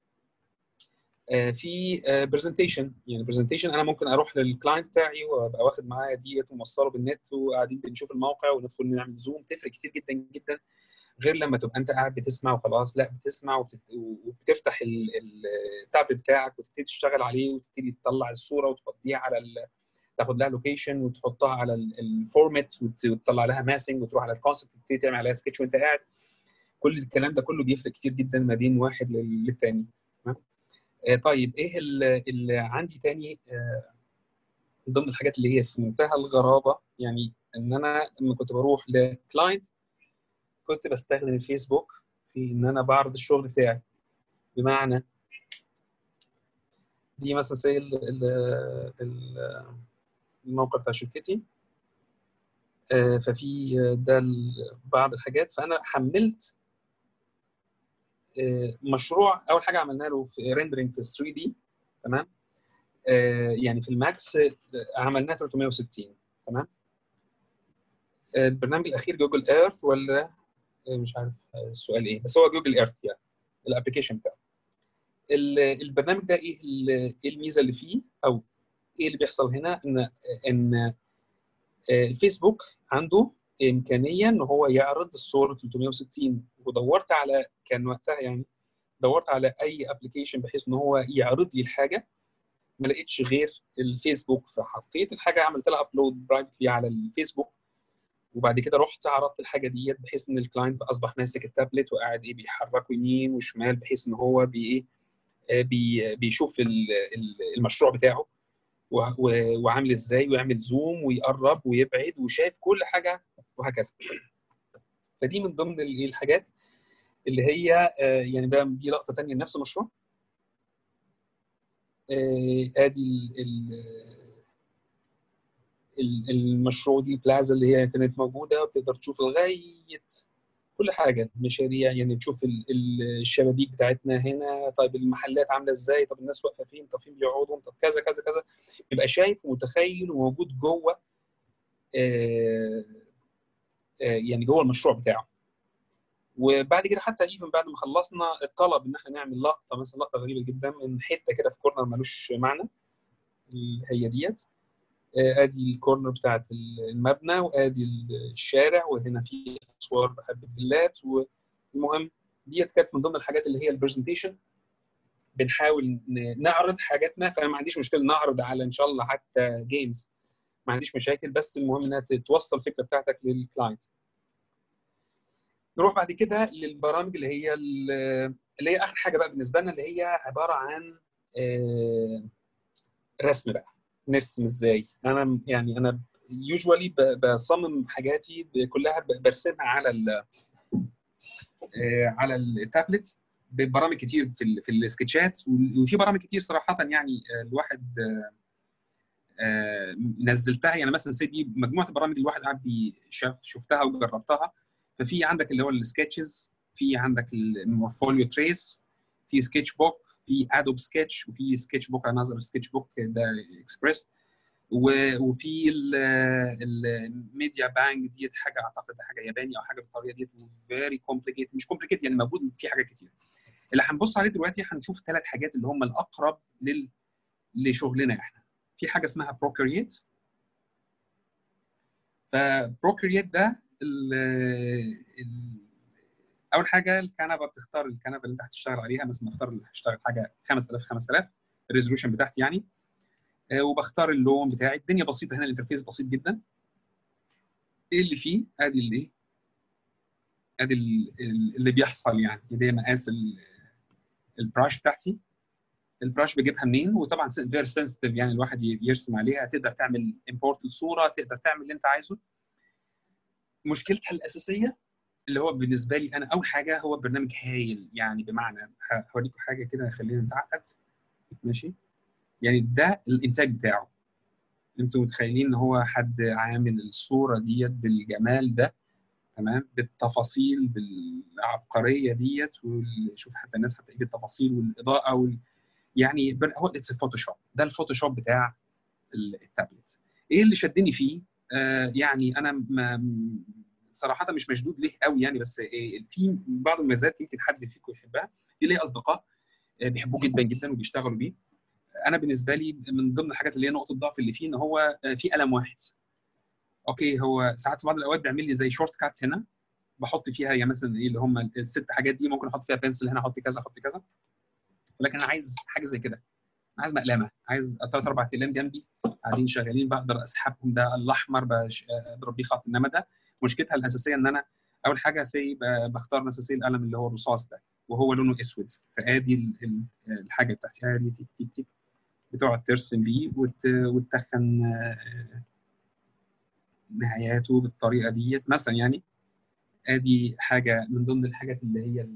في برزنتيشن يعني برزنتيشن انا ممكن اروح للكلاينت بتاعي وابقى واخد معايا ديت وموصله بالنت وقاعدين بنشوف الموقع وندخل نعمل زوم تفرق كتير جدا جدا غير لما تبقى انت قاعد بتسمع وخلاص لا بتسمع وبتت... وبتفتح التابلت بتاعك وتبتدي تشتغل عليه وتبتدي تطلع الصوره وتحطيها على ال... تاخد لها لوكيشن وتحطها على الفورمات وتطلع لها ماسنج وتروح على الكونسبت تبتدي تعمل عليها سكتش وانت قاعد كل الكلام ده كله بيفرق كتير جدا ما بين واحد للتاني تمام طيب ايه اللي عندي تاني من ضمن الحاجات اللي هي في منتهى الغرابه يعني ان انا لما كنت بروح لكلاينت كنت بستخدم الفيسبوك في ان انا بعرض الشغل بتاعي بمعنى دي مثلا زي الموقع بتاع شركتي ففي ده بعض الحاجات فانا حملت مشروع اول حاجه عملنا له في ريندرنج في 3 دي تمام يعني في الماكس عملناه 360 تمام البرنامج الاخير جوجل ايرث ولا مش عارف السؤال ايه بس هو جوجل ايرث يعني الابلكيشن بتاعه البرنامج ده ايه ايه الميزه اللي فيه او ايه اللي بيحصل هنا ان ان الفيسبوك عنده امكانيه ان هو يعرض الصور 360 ودورت على كان وقتها يعني دورت على اي ابلكيشن بحيث ان هو يعرض لي الحاجه ما لقيتش غير الفيسبوك فحطيت الحاجه عملت لها ابلود برايفتلي على الفيسبوك وبعد كده رحت عرضت الحاجه ديت بحيث ان الكلاينت اصبح ماسك التابلت وقاعد ايه بيحركه يمين وشمال بحيث ان هو بي ايه بي بيشوف المشروع بتاعه وعامل ازاي ويعمل زوم ويقرب ويبعد وشايف كل حاجه وهكذا فدي من ضمن الحاجات اللي هي يعني ده دي لقطه ثانيه لنفس المشروع ادي المشروع دي البلازا اللي هي كانت موجوده وتقدر تشوف لغايه كل حاجه مشاريع يعني تشوف الشبابيك بتاعتنا هنا طيب المحلات عامله ازاي طب الناس واقفه فين طب فين بيقعدوا طب كذا كذا كذا يبقى شايف ومتخيل وموجود جوه آه آه يعني جوه المشروع بتاعه وبعد كده حتى ايفن بعد ما خلصنا الطلب ان احنا نعمل لقطه مثلا لقطه غريبه جدا من حته كده في كورنر ملوش معنى هي ديت ادي الكورنر بتاعت المبنى وادي الشارع وهنا في اسوار بحب الفيلات والمهم ديت كانت من ضمن الحاجات اللي هي البرزنتيشن بنحاول نعرض حاجاتنا فانا ما عنديش مشكله نعرض على ان شاء الله حتى جيمز ما عنديش مشاكل بس المهم انها توصل الفكره بتاعتك للكلاينت نروح بعد كده للبرامج اللي هي اللي هي اخر حاجه بقى بالنسبه لنا اللي هي عباره عن رسم بقى نرسم ازاي انا يعني انا يوجوالي بصمم حاجاتي كلها برسمها على ال على التابلت ببرامج كتير في في السكتشات وفي برامج كتير صراحه يعني الواحد نزلتها يعني مثلا سيدي مجموعه البرامج اللي الواحد قاعد شاف شفتها وجربتها ففي عندك اللي هو السكتشز في عندك المورفوليو تريس في سكتش بوك في ادوب سكتش وفي سكتش بوك انذر سكتش بوك ده اكسبريس وفي الميديا بانك ديت حاجه اعتقد حاجه ياباني او حاجه بالطريقه ديت فيري كومبليكيت مش كومبليكيت يعني موجود في حاجات كتير اللي هنبص عليه دلوقتي هنشوف ثلاث حاجات اللي هم الاقرب لل لشغلنا احنا في حاجه اسمها بروكريت فبروكريت ده ال ال اول حاجه الكنبه بتختار الكنبه اللي انت هتشتغل عليها مثلا اختار اللي هشتغل حاجه 5000 5000 الريزولوشن بتاعتي يعني آه وبختار اللون بتاعي الدنيا بسيطه هنا الانترفيس بسيط جدا ايه اللي فيه ادي اللي ادي اللي بيحصل يعني دي مقاس البراش بتاعتي البراش بجيبها منين وطبعا فيري سنسيتيف يعني الواحد يرسم عليها تقدر تعمل امبورت الصوره تقدر تعمل اللي انت عايزه مشكلتها الاساسيه اللي هو بالنسبه لي انا اول حاجه هو برنامج هايل يعني بمعنى هوريكم حاجه كده خلينا نتعقد ماشي يعني ده الانتاج بتاعه انتوا متخيلين ان هو حد عامل الصوره ديت بالجمال ده تمام بالتفاصيل بالعبقريه ديت وشوف حتى الناس حتى بالتفاصيل والاضاءه وال... يعني هو اتس فوتوشوب ده الفوتوشوب بتاع التابلت ايه اللي شدني فيه آه يعني انا ما صراحه مش مشدود ليه قوي يعني بس إيه في بعض المميزات يمكن حد فيكم يحبها في ليه اصدقاء بيحبوه جدا جدا وبيشتغلوا بيه انا بالنسبه لي من ضمن الحاجات اللي هي نقطه الضعف اللي فيه ان هو في قلم واحد اوكي هو ساعات في بعض الاوقات بيعمل لي زي شورت كات هنا بحط فيها يا مثلا ايه اللي هم الست حاجات دي ممكن احط فيها بنسل هنا احط كذا احط كذا ولكن انا عايز حاجه زي كده عايز مقلمه عايز ثلاث اربع اقلام جنبي قاعدين شغالين بقدر اسحبهم ده الاحمر اضرب بيه خط انما ده مشكلتها الاساسيه ان انا اول حاجه سي بختار مثلا القلم اللي هو الرصاص ده وهو لونه اسود فادي الحاجه بتاعتي ادي تيك تيك تيك بتقعد ترسم بيه وتتخن نهاياته بالطريقه ديت مثلا يعني ادي حاجه من ضمن الحاجات اللي هي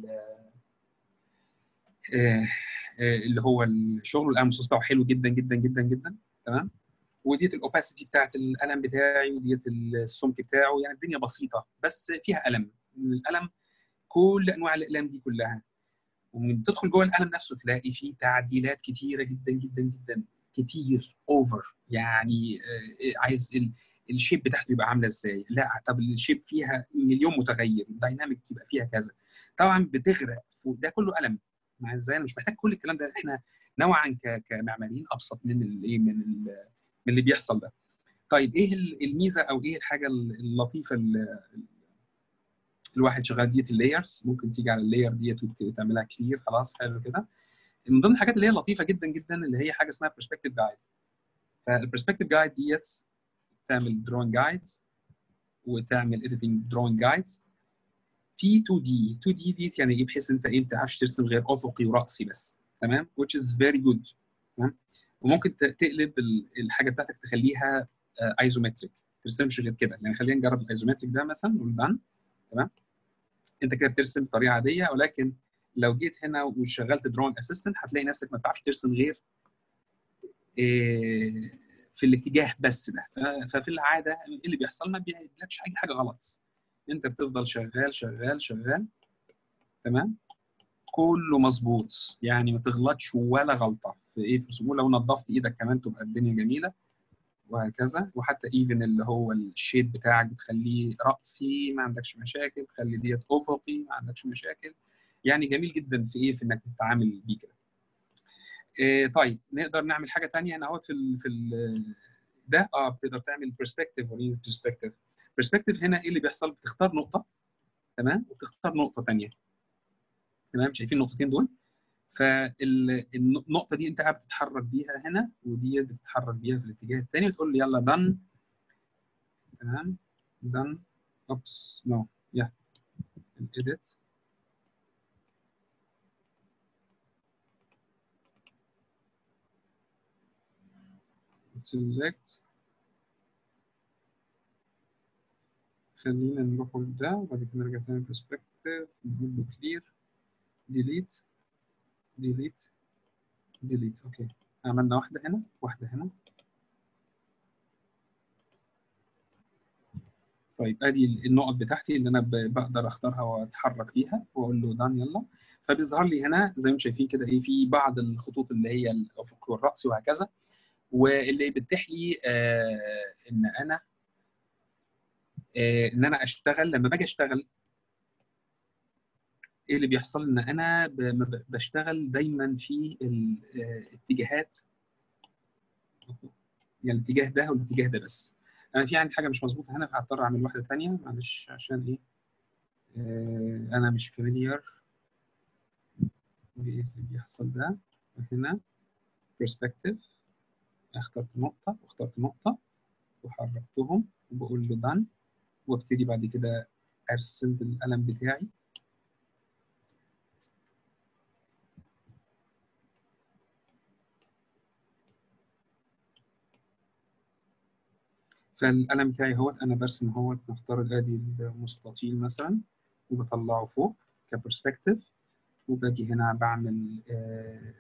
اللي هو الشغل والقلم بتاعه حلو جدا جدا جدا جدا تمام وديت الاوباسيتي بتاعت القلم بتاعي وديت السمك بتاعه يعني الدنيا بسيطه بس فيها قلم القلم كل انواع الاقلام دي كلها ومن تدخل جوه القلم نفسه تلاقي فيه تعديلات كتيره جدا جدا جدا كتير اوفر يعني عايز الشيب بتاعته يبقى عامله ازاي لا طب الشيب فيها مليون متغير الدايناميك يبقى فيها كذا طبعا بتغرق ده كله قلم مع ازاي انا مش محتاج كل الكلام ده احنا نوعا كمعماريين ابسط من الايه من من اللي بيحصل ده طيب ايه الميزه او ايه الحاجه اللطيفه اللي الواحد شغال ديت اللايرز ممكن تيجي على اللاير ديت وتعملها كلير خلاص حلو كده من ضمن الحاجات اللي هي لطيفه جدا جدا اللي هي حاجه اسمها برسبكتيف جايد فالبرسبكتيف جايد ديت تعمل دروينج جايد وتعمل اديتنج دروينج جايد في 2 دي 2 دي ديت يعني ايه بحيث انت ايه ما تعرفش ترسم غير افقي وراسي بس تمام which is very good تمام وممكن تقلب الحاجه بتاعتك تخليها ايزومتريك ما ترسمش غير كده يعني خلينا نجرب الايزومتريك ده مثلا نقول دان تمام انت كده بترسم بطريقه عاديه ولكن لو جيت هنا وشغلت دروينج اسيستنت هتلاقي نفسك ما بتعرفش ترسم غير في الاتجاه بس ده ففي العاده ايه اللي بيحصل ما بيعملكش اي حاجه غلط انت بتفضل شغال شغال شغال تمام كله مظبوط يعني ما تغلطش ولا غلطه في ايه في رسوم لو نظفت ايدك كمان تبقى الدنيا جميله وهكذا وحتى ايفن اللي هو الشيد بتاعك بتخليه راسي ما عندكش مشاكل تخلي ديت افقي ما عندكش مشاكل يعني جميل جدا في ايه في انك تتعامل بيه كده إيه طيب نقدر نعمل حاجه ثانيه هنا اهوت في ال في ال ده اه بتقدر تعمل برسبكتيف وريز برسبكتيف برسبكتيف هنا ايه اللي بيحصل بتختار نقطه تمام وتختار نقطه ثانيه تمام شايفين النقطتين دول فالنقطه دي انت قاعد بتتحرك بيها هنا ودي بتتحرك بيها في الاتجاه الثاني وتقول لي يلا دن تمام دن اوبس نو يا edit select خلينا نروح لده وبعد كده نرجع تاني perspective نقول له clear delete delete delete اوكي عملنا واحدة هنا واحدة هنا طيب ادي النقط بتاعتي اللي انا بقدر اختارها واتحرك بيها واقول له دان يلا فبيظهر لي هنا زي ما انتم شايفين كده ايه في بعض الخطوط اللي هي الافقي والراسي وهكذا واللي بتتيح لي آه ان انا آه ان انا اشتغل لما باجي اشتغل ايه اللي بيحصل ان انا ب- بشتغل دايما في الاتجاهات يعني الاتجاه ده والاتجاه ده بس انا في عندي حاجه مش مظبوطه هنا فهضطر اعمل واحده ثانيه معلش عشان ايه آه انا مش فاميليار بايه اللي بيحصل ده هنا perspective اخترت نقطة واخترت نقطة وحركتهم وبقول له done وابتدي بعد كده ارسم بالقلم بتاعي فالقلم بتاعي اهوت انا برسم اهوت نفترض ادي المستطيل مثلا وبطلعه فوق كبرسبكتيف وباجي هنا بعمل آه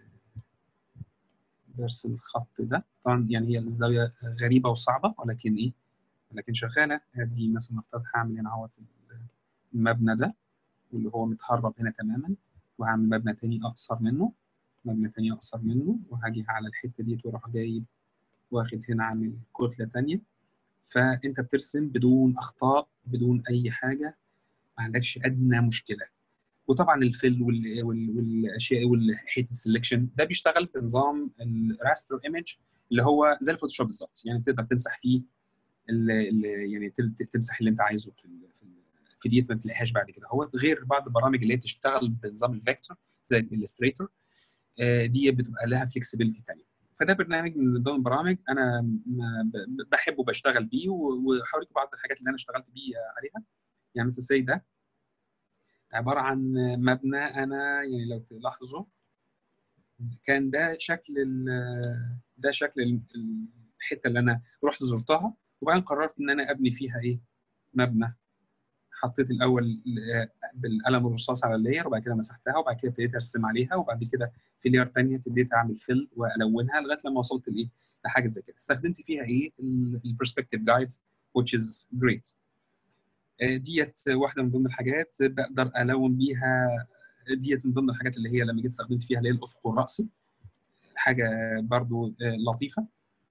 برسم الخط ده طبعا يعني هي الزاويه غريبه وصعبه ولكن ايه ولكن شغاله ادي مثلا نفترض هعمل هنا اهوت المبنى ده واللي هو متهرب هنا تماما وهعمل مبنى تاني اقصر منه مبنى تاني اقصر منه وهاجي على الحته دي واروح جايب واخد هنا عامل كتله تانيه فانت بترسم بدون اخطاء بدون اي حاجه ما عندكش ادنى مشكله وطبعا الفيل وال... وال... والاشياء والحته السلكشن ده بيشتغل بنظام الراستر ايمج اللي هو زي الفوتوشوب بالظبط يعني تقدر تمسح فيه ال... ال... يعني تمسح اللي انت عايزه في ال... في, ال... في ديت ما تلاقيهاش بعد كده هو غير بعض البرامج اللي هي تشتغل بنظام الفيكتور زي الالستريتور دي بتبقى لها فلكسبيليتي ثانيه فده برنامج من ضمن البرامج انا بحبه بشتغل بيه وهوريكم بعض الحاجات اللي انا اشتغلت بيه عليها يعني مثلا زي ده عباره عن مبنى انا يعني لو تلاحظوا كان ده شكل ده شكل الحته اللي انا رحت زرتها وبعدين قررت ان انا ابني فيها ايه مبنى حطيت الاول بالقلم الرصاص على اللاير وبعد كده مسحتها وبعد كده ابتديت ارسم عليها وبعد كده في لاير ثانيه ابتديت اعمل فيل والونها لغايه لما وصلت لايه لحاجه زي كده استخدمت فيها ايه البرسبكتيف جايد which is great ديت واحده من ضمن الحاجات بقدر الون بيها ديت من ضمن الحاجات اللي هي لما جيت استخدمت فيها اللي هي الافق الراسي حاجه برضو لطيفه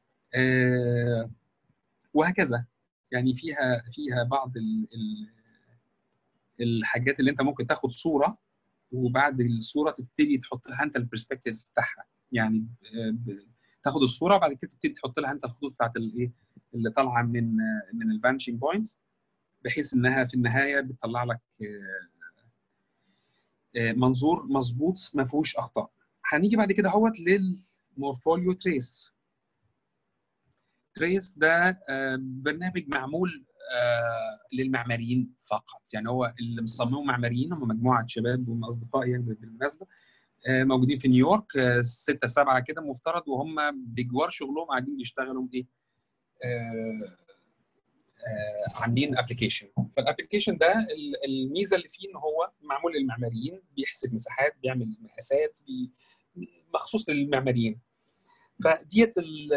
وهكذا يعني فيها فيها بعض ال ال الحاجات اللي انت ممكن تاخد صوره وبعد الصوره تبتدي تحط لها انت البرسبكتيف بتاعها يعني تاخد الصوره وبعد كده تبتدي تحط لها انت الخطوط بتاعت الايه اللي طالعه من من الفانشنج بوينتس بحيث انها في النهايه بتطلع لك منظور مظبوط ما فيهوش اخطاء هنيجي بعد كده اهوت للمورفوليو تريس تريس ده برنامج معمول للمعماريين فقط يعني هو اللي مصممه معماريين هم مجموعه شباب ومن اصدقائي يعني بالمناسبه موجودين في نيويورك ستة سبعة كده مفترض وهم بجوار شغلهم قاعدين بيشتغلوا ايه عاملين ابلكيشن فالابلكيشن ده الميزه اللي فيه ان هو معمول للمعماريين بيحسب مساحات بيعمل مقاسات بي مخصوص للمعماريين فديت ال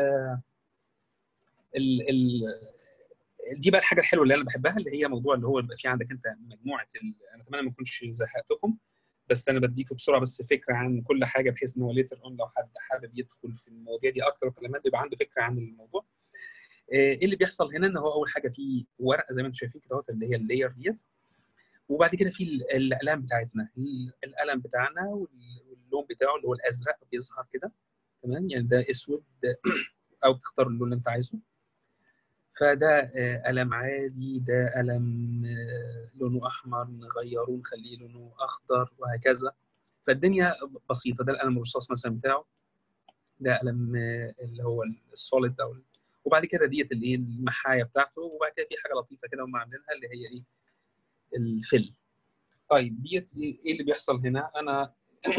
ال ال دي بقى الحاجه الحلوه اللي انا بحبها اللي هي موضوع اللي هو يبقى في عندك انت مجموعه ال... انا اتمنى ما اكونش زهقتكم بس انا بديكم بسرعه بس فكره عن كل حاجه بحيث ان هو ليتر اون لو حد حابب يدخل في المواضيع دي اكتر وكلمات يبقى عنده فكره عن الموضوع ايه اللي بيحصل هنا ان هو اول حاجه في ورقه زي ما انتم شايفين كده اللي هي اللاير ديت وبعد كده في الاقلام بتاعتنا القلم بتاعنا واللون بتاعه اللي هو الازرق بيظهر كده تمام يعني ده اسود او تختار اللون اللي انت عايزه فده قلم عادي ده قلم لونه احمر نغيره نخليه لونه اخضر وهكذا فالدنيا بسيطه ده القلم الرصاص مثلا بتاعه ده قلم اللي هو السوليد او وبعد كده ديت الايه المحايه بتاعته وبعد كده في حاجه لطيفه كده هم عاملينها اللي هي ايه الفل طيب ديت ايه اللي بيحصل هنا انا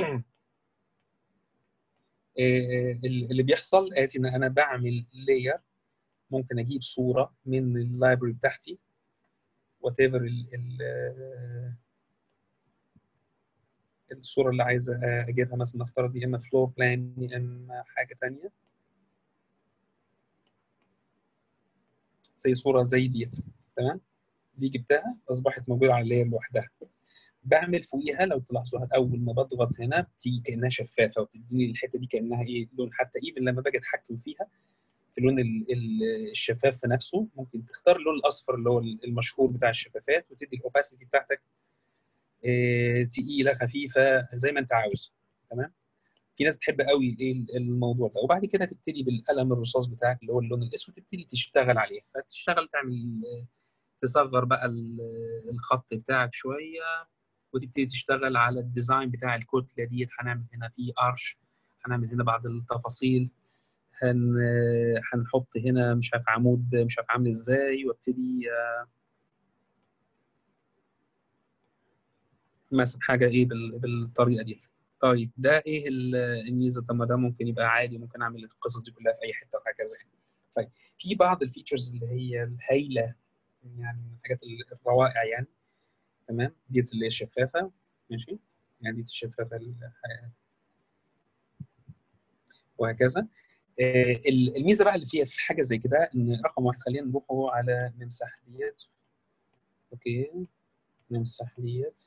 اللي بيحصل اتي ان انا بعمل لاير ممكن اجيب صوره من اللايبرري بتاعتي وات ايفر الصوره اللي عايز اجيبها مثلا نفترض يا اما فلور بلان يا اما حاجه ثانيه زي صوره زي ديت تمام دي جبتها اصبحت موجوده على اللاير لوحدها بعمل فوقيها لو تلاحظوها اول ما بضغط هنا بتيجي كانها شفافه وبتديني الحته دي كانها ايه لون حتى ايفن لما باجي اتحكم فيها في اللون الشفاف في نفسه ممكن تختار اللون الاصفر اللي هو المشهور بتاع الشفافات وتدي الاوباسيتي بتاعتك إيه تقيله خفيفه زي ما انت عاوز تمام في ناس بتحب قوي ايه الموضوع ده وبعد كده تبتدي بالقلم الرصاص بتاعك اللي هو اللون الاسود تبتدي تشتغل عليه فتشتغل تعمل تصغر بقى الخط بتاعك شويه وتبتدي تشتغل على الديزاين بتاع الكتله ديت هنعمل هنا في ارش هنعمل هنا بعض التفاصيل هن هنحط هنا مش عارف عمود مش عارف عامل ازاي وابتدي مثلا حاجه ايه بالطريقه ديت طيب ده ايه الميزه طب ما ده ممكن يبقى عادي ممكن اعمل القصص دي كلها في اي حته وهكذا يعني طيب في بعض الفيتشرز اللي هي الهايله يعني من الحاجات الروائع يعني تمام ديت اللي هي الشفافه ماشي يعني ديت الشفافه وهكذا الميزه بقى اللي فيها في حاجه زي كده ان رقم واحد خلينا نروحوا على نمسح ديت اوكي نمسح ديت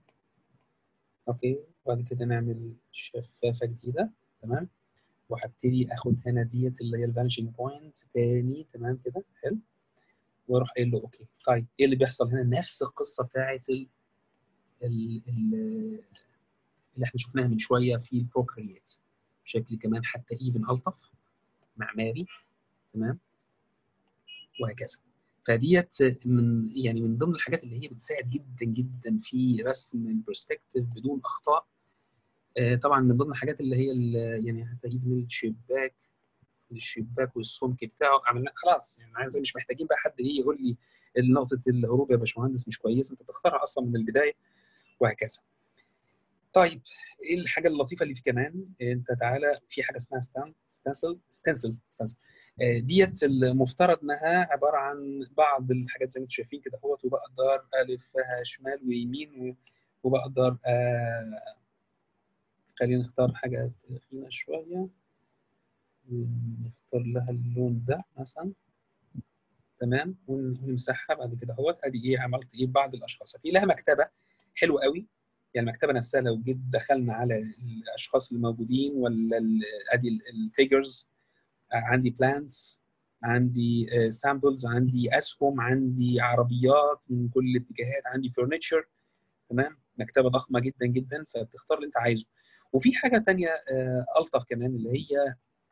اوكي وبعد كده نعمل شفافه جديده تمام وهبتدي اخد هنا ديت اللي هي الفانشنج بوينت تاني تمام كده حلو واروح قايل له اوكي طيب ايه اللي بيحصل هنا نفس القصه بتاعت ال ال ال اللي احنا شفناها من شويه في البروكريات بشكل كمان حتى ايفن الطف معماري تمام وهكذا فديت من يعني من ضمن الحاجات اللي هي بتساعد جدا جدا في رسم البرسبكتيف بدون اخطاء آه طبعا من ضمن الحاجات اللي هي اللي يعني حتى ايفن الشباك الشباك والسمك بتاعه عملنا خلاص يعني عايز مش محتاجين بقى حد ايه يقول لي نقطه الهروب يا باشمهندس مش كويسه انت تختارها اصلا من البدايه وهكذا طيب ايه الحاجه اللطيفه اللي في كمان انت تعالى في حاجه اسمها ستان ستانسل ستانسل ستانسل ديت المفترض انها عباره عن بعض الحاجات زي ما انتم شايفين كده اهوت وبقدر الفها شمال ويمين وبقدر آه خلينا نختار حاجه تخينه شويه نختار لها اللون ده مثلا تمام ونمسحها بعد كده اهوت ادي ايه عملت ايه بعض الاشخاص في لها مكتبه حلوه قوي يعني المكتبه نفسها لو جيت دخلنا على الاشخاص الموجودين ولا ادي الفيجرز عندي بلانز عندي سامبلز عندي اسهم عندي عربيات من كل الاتجاهات عندي فرنتشر تمام مكتبه ضخمه جدا جدا فبتختار اللي انت عايزه وفي حاجه تانية الطف كمان اللي هي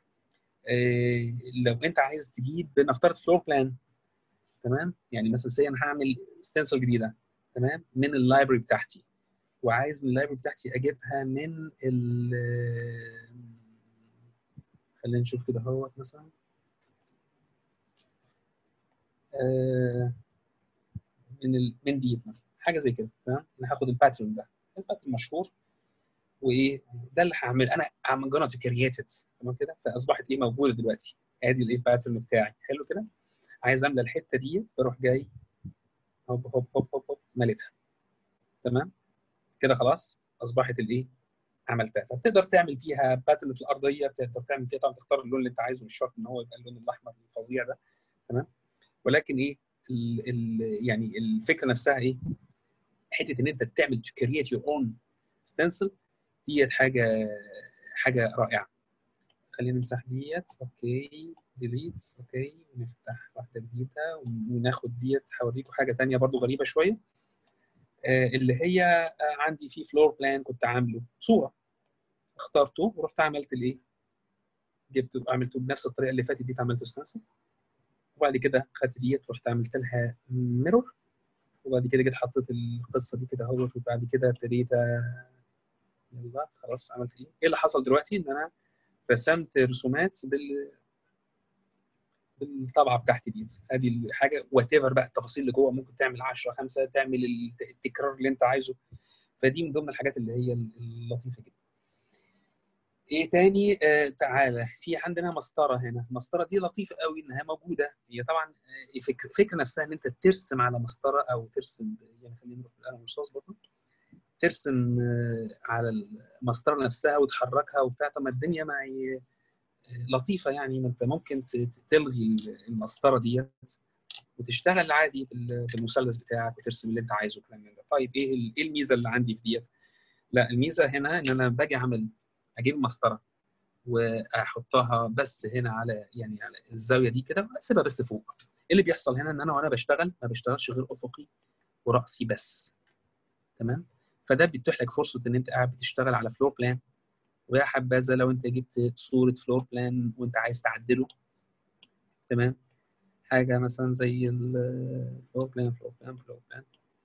لو انت عايز تجيب نفترض فلور بلان تمام يعني مثلا سي انا هعمل ستنسل جديده تمام من اللايبرري بتاعتي وعايز من اللايبرري بتاعتي اجيبها من ال خلينا نشوف كده اهوت مثلا آه من ال... من ديت مثلا حاجه زي كده تمام انا هاخد الباترن ده الباترن مشهور وايه ده اللي هعمل انا I'm gonna to create it تمام كده فاصبحت ايه موجوده دلوقتي ادي الايه الباترن بتاعي حلو كده عايز املى الحته ديت بروح جاي هوب هوب هوب هوب, هوب مليتها تمام كده خلاص اصبحت الايه عملتها فبتقدر تعمل فيها باترن في الارضيه بتقدر تعمل فيها طبعا تختار اللون اللي انت عايزه مش شرط ان هو يبقى اللون الاحمر الفظيع ده تمام ولكن ايه ال ال يعني الفكره نفسها ايه حته ان انت تعمل to create your own stencil ديت حاجه حاجه رائعه خلينا نمسح ديت اوكي ديليت اوكي ونفتح واحده جديده وناخد ديت هوريكم حاجه ثانيه برضو غريبه شويه آه اللي هي آه عندي في فلور بلان كنت عامله صوره اخترته ورحت عملت الايه جبته عملته بنفس الطريقه اللي فاتت دي عملته ستانسل وبعد كده خدت ديت رحت عملت لها ميرور وبعد كده جيت حطيت القصه دي كده اهوت وبعد كده ابتديت يلا خلاص عملت ايه؟ ايه اللي حصل دلوقتي؟ ان انا رسمت رسومات بال بالطبعه بتاعتي دي ادي الحاجه وات ايفر بقى التفاصيل اللي جوه ممكن تعمل 10 5 تعمل التكرار اللي انت عايزه فدي من ضمن الحاجات اللي هي اللطيفه جدا. ايه تاني آه تعالى في عندنا مسطره هنا المسطره دي لطيفه قوي انها موجوده هي طبعا آه فكره فكره نفسها ان انت ترسم على مسطره او ترسم يعني خلينا نروح بالقلم الرصاص برضه ترسم آه على المسطره نفسها وتحركها وبتاع طب ما الدنيا ما لطيفه يعني ما انت ممكن تلغي المسطره ديت وتشتغل عادي في المثلث بتاعك وترسم اللي انت عايزه الكلام من ده طيب ايه ايه الميزه اللي عندي في ديت لا الميزه هنا ان انا باجي اعمل اجيب مسطره واحطها بس هنا على يعني على الزاويه دي كده واسيبها بس فوق ايه اللي بيحصل هنا ان انا وانا بشتغل ما بشتغلش غير افقي وراسي بس تمام فده بيتيح لك فرصه ان انت قاعد بتشتغل على فلور بلان ويا حبذا لو انت جبت صوره فلور بلان وانت عايز تعدله تمام حاجه مثلا زي الفلور بلان فلور بلان فلور بلان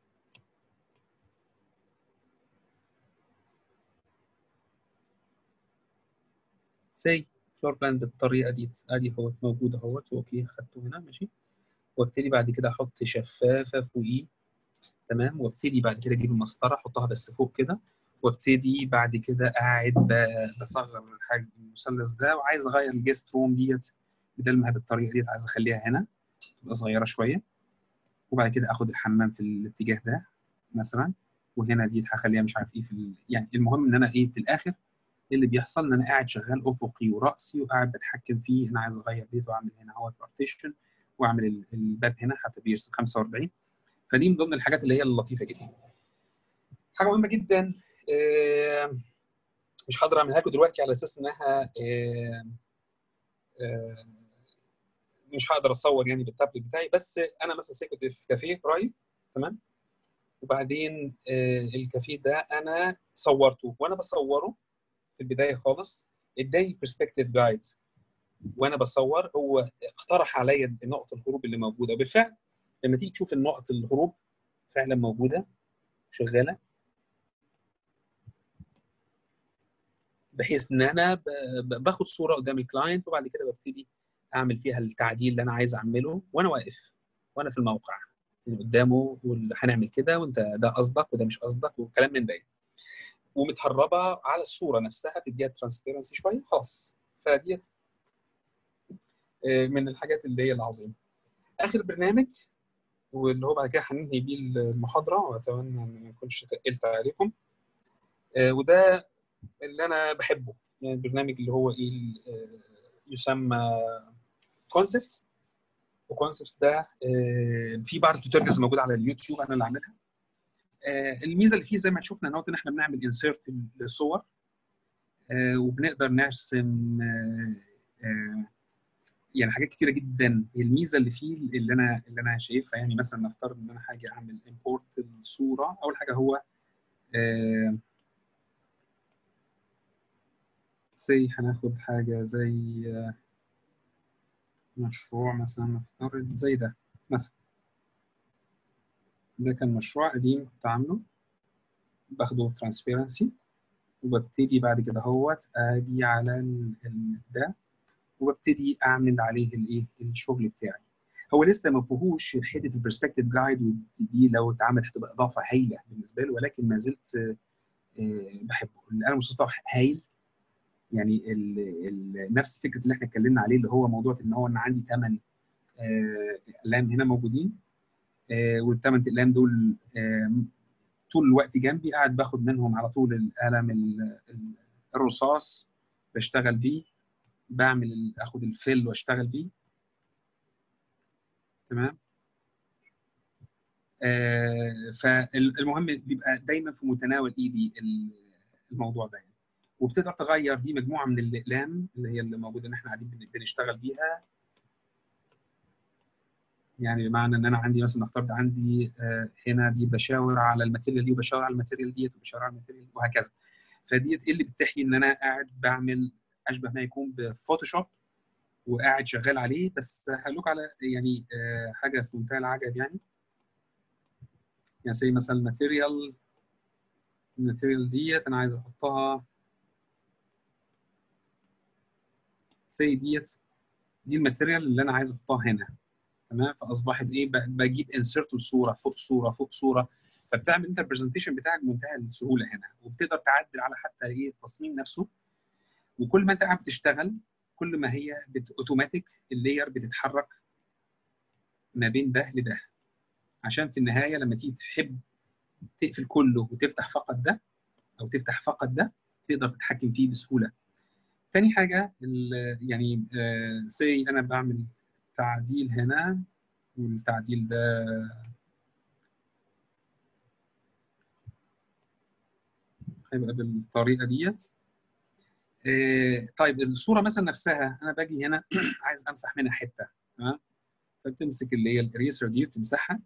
سي فلور بلان بالطريقه دي ادي هو موجود اهوت اوكي خدته هنا ماشي وابتدي بعد كده احط شفافه فوقيه تمام وابتدي بعد كده اجيب المسطره احطها بس فوق كده وابتدي بعد كده قاعد بصغر الحجم المثلث ده وعايز اغير الجيست روم ديت بدل ما هي بالطريقه ديت عايز اخليها هنا تبقى صغيره شويه وبعد كده اخد الحمام في الاتجاه ده مثلا وهنا ديت هخليها مش عارف ايه في ال... يعني المهم ان انا ايه في الاخر ايه اللي بيحصل ان انا قاعد شغال افقي وراسي وقاعد بتحكم فيه انا عايز اغير ديت واعمل هنا اهوت بارتيشن واعمل الباب هنا حتى بيرسم 45 فدي من ضمن الحاجات اللي هي اللطيفه جدا حاجه مهمه جدا مش هقدر اعملها لكم دلوقتي على اساس انها مش هقدر اصور يعني بالتابلت بتاعي بس انا مثلا كنت في كافيه قريب تمام وبعدين الكافيه ده انا صورته وانا بصوره في البدايه خالص اداني برسبكتيف جايد وانا بصور هو اقترح عليا نقط الهروب اللي موجوده وبالفعل لما تيجي تشوف النقط الهروب فعلا موجوده شغاله بحيث ان انا باخد صوره قدام الكلاينت وبعد كده ببتدي اعمل فيها التعديل اللي انا عايز اعمله وانا واقف وانا في الموقع اللي قدامه هنعمل كده وانت ده قصدك وده مش قصدك وكلام من ده ومتهربه على الصوره نفسها بتديها ترانسبيرنسي شويه خلاص فديت من الحاجات اللي هي العظيمه اخر برنامج واللي هو بعد كده هننهي بيه المحاضره واتمنى ان ما اكونش تقلت عليكم وده اللي انا بحبه يعني البرنامج اللي هو ايه يسمى كونسبتس وكونسبتس ده في بعض التوتوريالز موجوده على اليوتيوب انا اللي عاملها الميزه اللي فيه زي ما شفنا نوت ان احنا بنعمل انسيرت للصور وبنقدر نرسم يعني حاجات كتيره جدا الميزه اللي فيه اللي انا اللي انا شايفها يعني مثلا نفترض ان انا حاجه اعمل امبورت الصوره اول حاجه هو سي هناخد حاجه زي مشروع مثلا نفترض زي ده مثلا ده كان مشروع قديم كنت عامله باخده ترانسبيرنسي وببتدي بعد كده هوت اجي على ده وببتدي اعمل عليه الايه الشغل بتاعي هو لسه ما فيهوش حته البرسبكتيف جايد دي لو اتعمل هتبقى اضافه هايله بالنسبه له ولكن ما زلت بحبه القلم المسطح هايل يعني ال ال نفس فكره اللي احنا اتكلمنا عليه اللي هو موضوع ان هو ان عندي ثمان اقلام هنا موجودين والثمان اقلام دول طول الوقت جنبي قاعد باخد منهم على طول القلم الرصاص بشتغل بيه بعمل اخد الفل واشتغل بيه تمام آه فالمهم بيبقى دايما في متناول ايدي الموضوع ده يعني. وبتقدر تغير دي مجموعه من الاقلام اللي هي اللي موجوده ان احنا قاعدين بنشتغل بيها يعني بمعنى ان انا عندي مثلا نفترض عندي آه هنا دي بشاور على الماتيريال دي وبشاور على الماتيريال ديت وبشاور على الماتيريال وهكذا فديت ايه اللي بتحيي ان انا قاعد بعمل اشبه ما يكون بفوتوشوب وقاعد شغال عليه بس هقول على يعني آه حاجه في منتهى العجب يعني يعني زي مثلا الماتيريال الماتيريال ديت انا عايز احطها زي ديت دي الماتيريال اللي انا عايز احطها هنا تمام فاصبحت ايه بجيب انسرت الصوره فوق صوره فوق صوره فبتعمل انت البرزنتيشن بتاعك بمنتهى السهوله هنا وبتقدر تعدل على حتى ايه التصميم نفسه وكل ما انت قاعد بتشتغل كل ما هي اوتوماتيك اللاير بتتحرك ما بين ده لده عشان في النهايه لما تيجي تحب تقفل كله وتفتح فقط ده او تفتح فقط ده تقدر تتحكم فيه بسهوله تاني حاجه يعني سي انا بعمل تعديل هنا والتعديل ده هيبقى بالطريقه ديت إيه طيب الصوره مثلا نفسها انا باجي هنا عايز امسح منها حته تمام فبتمسك اللي هي الاريسر دي وتمسحها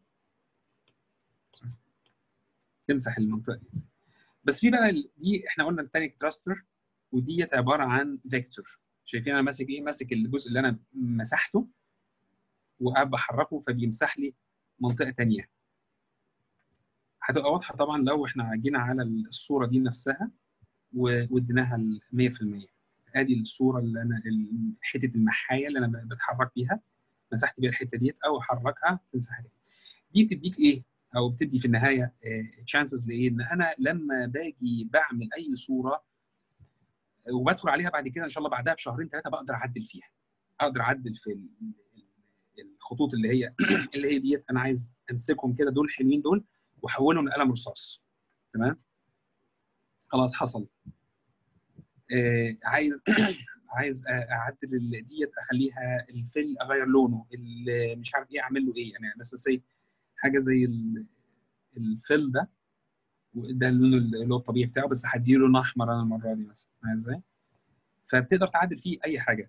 تمسح المنطقه دي بس في بقى دي احنا قلنا التاني تراستر وديت عباره عن فيكتور شايفين انا ماسك ايه ماسك الجزء اللي انا مسحته وقاعد بحركه فبيمسح لي منطقه ثانيه هتبقى واضحه طبعا لو احنا جينا على الصوره دي نفسها واديناها 100% ادي الصوره اللي انا حته المحايه اللي انا بتحرك بيها مسحت بيها الحته ديت او احركها تمسح دي دي بتديك ايه او بتدي في النهايه تشانسز لايه ان انا لما باجي بعمل اي صوره وبدخل عليها بعد كده ان شاء الله بعدها بشهرين ثلاثه بقدر اعدل فيها اقدر اعدل في الخطوط اللي هي اللي هي ديت انا عايز امسكهم كده دول حلوين دول واحولهم لقلم رصاص تمام خلاص حصل آه عايز عايز اعدل ديت اخليها الفل اغير لونه مش عارف ايه اعمل له ايه يعني مثلا زي حاجه زي الفل ده ده اللون اللي هو الطبيعي بتاعه بس هديله لون احمر انا المره دي مثلا فاهم ازاي؟ فبتقدر تعدل فيه اي حاجه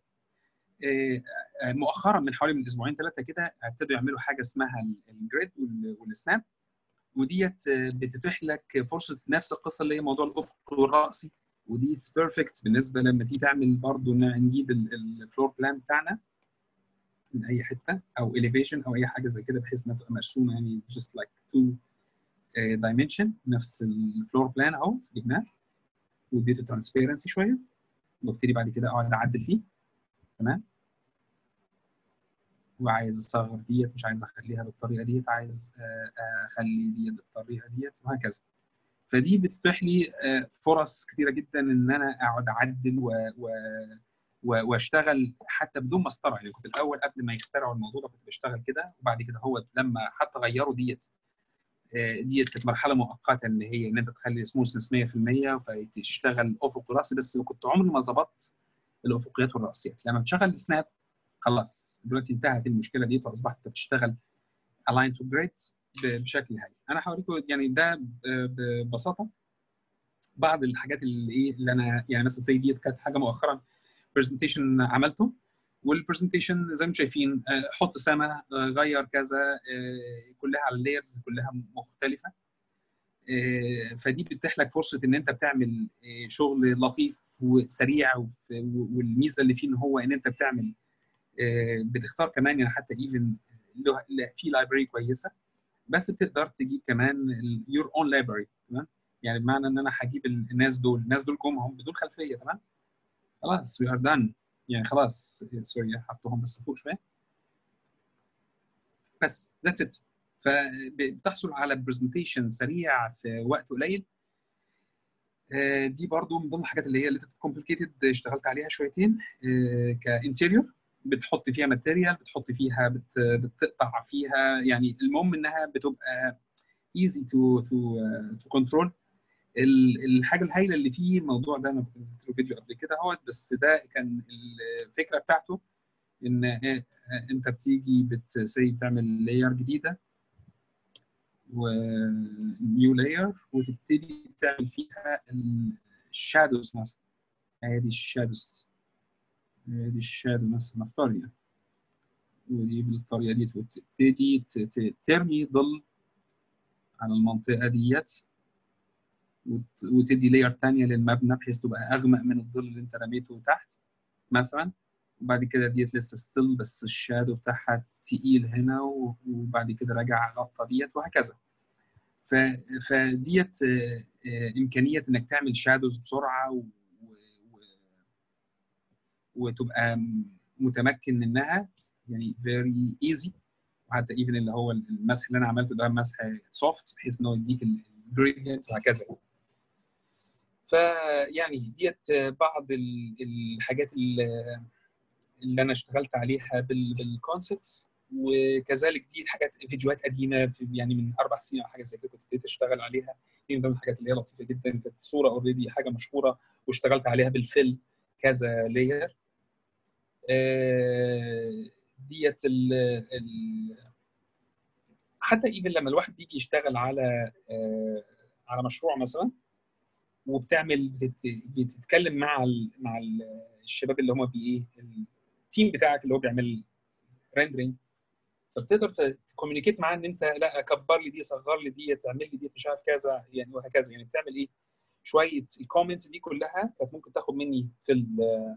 مؤخرا من حوالي من اسبوعين ثلاثه كده ابتدوا يعملوا حاجه اسمها الجريد والسناب وديت بتتيح لك فرصه نفس القصه اللي هي موضوع الافق والراسي ودي اتس بيرفكت بالنسبه لما تيجي تعمل برضه نجيب الفلور بلان بتاعنا من اي حته او اليفيشن او اي حاجه زي كده بحيث انها تبقى مرسومه يعني جست لايك تو دايمنشن نفس الفلور بلان اهو جبناه واديته ترانسبيرنسي شويه وابتدي بعد كده اقعد اعدل فيه تمام وعايز اصغر ديت مش عايز اخليها بالطريقه ديت عايز اخلي ديت بالطريقه ديت وهكذا فدي بتتيح لي فرص كتيره جدا ان انا اقعد اعدل و, و واشتغل حتى بدون مسطره يعني كنت الاول قبل ما يخترعوا الموضوع ده كنت بشتغل كده وبعد كده هو لما حتى غيروا ديت ديت كانت مرحله مؤقته ان هي ان انت تخلي سموثنس 100% فتشتغل افق راسي بس كنت عمري ما ظبطت الافقيات والراسيات لما بتشغل السناب خلاص دلوقتي انتهت المشكله دي واصبحت انت بتشتغل الاين تو جريد بشكل هادي انا هوريكم يعني ده ببساطه بعض الحاجات اللي ايه اللي انا يعني مثلا زي ديت كانت حاجه مؤخرا برزنتيشن عملته والبرزنتيشن زي ما انتم شايفين حط سما غير كذا كلها على اللايرز كلها مختلفه فدي بتتيح لك فرصه ان انت بتعمل شغل لطيف وسريع والميزه اللي فيه ان هو ان انت بتعمل بتختار كمان يعني حتى ايفن في لايبرري كويسه بس بتقدر تجيب كمان يور اون لايبرري تمام يعني بمعنى ان انا هجيب الناس دول الناس دول جم هم بدون خلفيه تمام خلاص وي ار دان يعني خلاص سوري حطهم بس فوق شويه بس ذاتس ات فبتحصل على برزنتيشن سريع في وقت قليل دي برضو من ضمن الحاجات اللي هي اللي كومبليكيتد اشتغلت عليها شويتين كانتيريور بتحط فيها ماتيريال بتحط فيها بت بتقطع فيها يعني المهم انها بتبقى ايزي تو تو تو كنترول الحاجه الهايله اللي فيه الموضوع ده انا كنت نزلت له فيديو قبل كده اهوت بس ده كان الفكره بتاعته ان انت بتيجي بتسي بتعمل لاير جديده ونيو لاير وتبتدي تعمل فيها الشادوز مثلا ادي الشادوز ادي الشادو مثلا نفترض يعني ودي بالطريقه دي وتبتدي ترمي ظل على المنطقه ديت وتدي لاير ثانيه للمبنى بحيث تبقى اغمق من الظل اللي انت رميته تحت مثلا وبعد كده ديت لسه ستيل بس الشادو بتاعها تقيل هنا وبعد كده راجع غطى ديت وهكذا ف... فديت امكانيه انك تعمل شادوز بسرعه و... و... وتبقى متمكن منها يعني فيري ايزي وحتى ايفن اللي هو المسح اللي انا عملته ده مسح سوفت بحيث ان هو يديك الجريدينت وهكذا فيعني ديت بعض الحاجات اللي اللي انا اشتغلت عليها بالكونسبتس وكذلك دي حاجات فيديوهات قديمه في يعني من اربع سنين او حاجه زي كده كنت ابتديت اشتغل عليها دي من ضمن الحاجات اللي هي لطيفه جدا كانت صوره اوريدي حاجه مشهوره واشتغلت عليها بالفيل كذا لاير ديت ال حتى ايفن لما الواحد بيجي يشتغل على على مشروع مثلا وبتعمل بتتكلم مع ال مع الشباب اللي هم بايه التيم بتاعك اللي هو بيعمل ريندرنج فبتقدر تكومينيكيت معاه ان انت لا كبر لي دي صغر لي دي تعمل لي دي مش عارف كذا يعني وهكذا يعني بتعمل ايه شويه الكومنتس دي كلها كانت ممكن تاخد مني في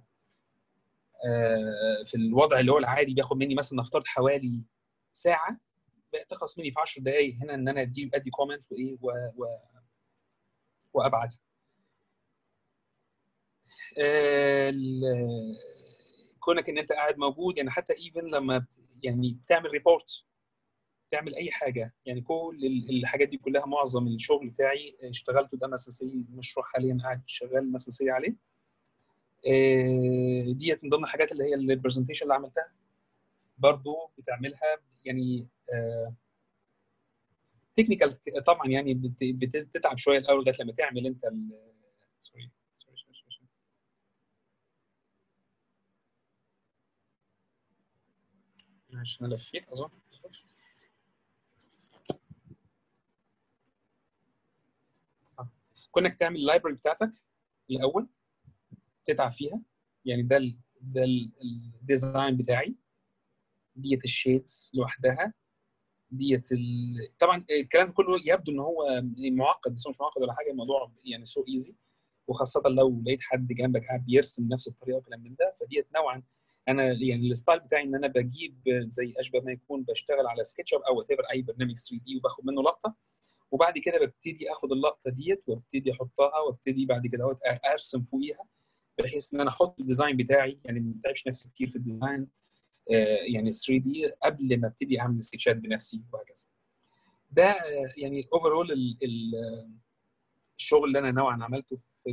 في الوضع اللي هو العادي بياخد مني مثلا نفترض حوالي ساعه تخلص مني في 10 دقائق هنا ان انا ادي ادي كومنت وايه و, و وابعتها كونك ان انت قاعد موجود يعني حتى ايفن لما بت يعني بتعمل ريبورت تعمل اي حاجه يعني كل الحاجات دي كلها معظم الشغل بتاعي اشتغلته ده مثلا سي مشروع حاليا قاعد شغال مثلا سي عليه ديت من ضمن الحاجات اللي هي البرزنتيشن اللي عملتها برضو بتعملها يعني تكنيكال طبعا يعني بتتعب شويه الاول لغايه لما تعمل انت سوري عشان انا لفيت اظن كونك تعمل اللايبرري بتاعتك الاول تتعب فيها يعني ده ال ده الديزاين بتاعي ديت الشيدز لوحدها ديت ال... طبعا الكلام كله يبدو ان هو معقد بس هو مش معقد ولا حاجه الموضوع يعني سو ايزي وخاصه لو لقيت حد جنبك قاعد بيرسم نفس الطريقه وكلام من ده فديت نوعا انا يعني الستايل بتاعي ان انا بجيب زي اشبه ما يكون بشتغل على سكتش اب او ايفر اي برنامج 3 دي وباخد منه لقطه وبعد كده ببتدي اخد اللقطه ديت وابتدي احطها وابتدي بعد كده ارسم فوقيها بحيث ان انا احط الديزاين بتاعي يعني ما اتعبش نفسي كتير في الديزاين يعني 3 دي قبل ما ابتدي اعمل سكتشات بنفسي وهكذا. ده يعني اوفرول الشغل اللي انا نوعا عملته في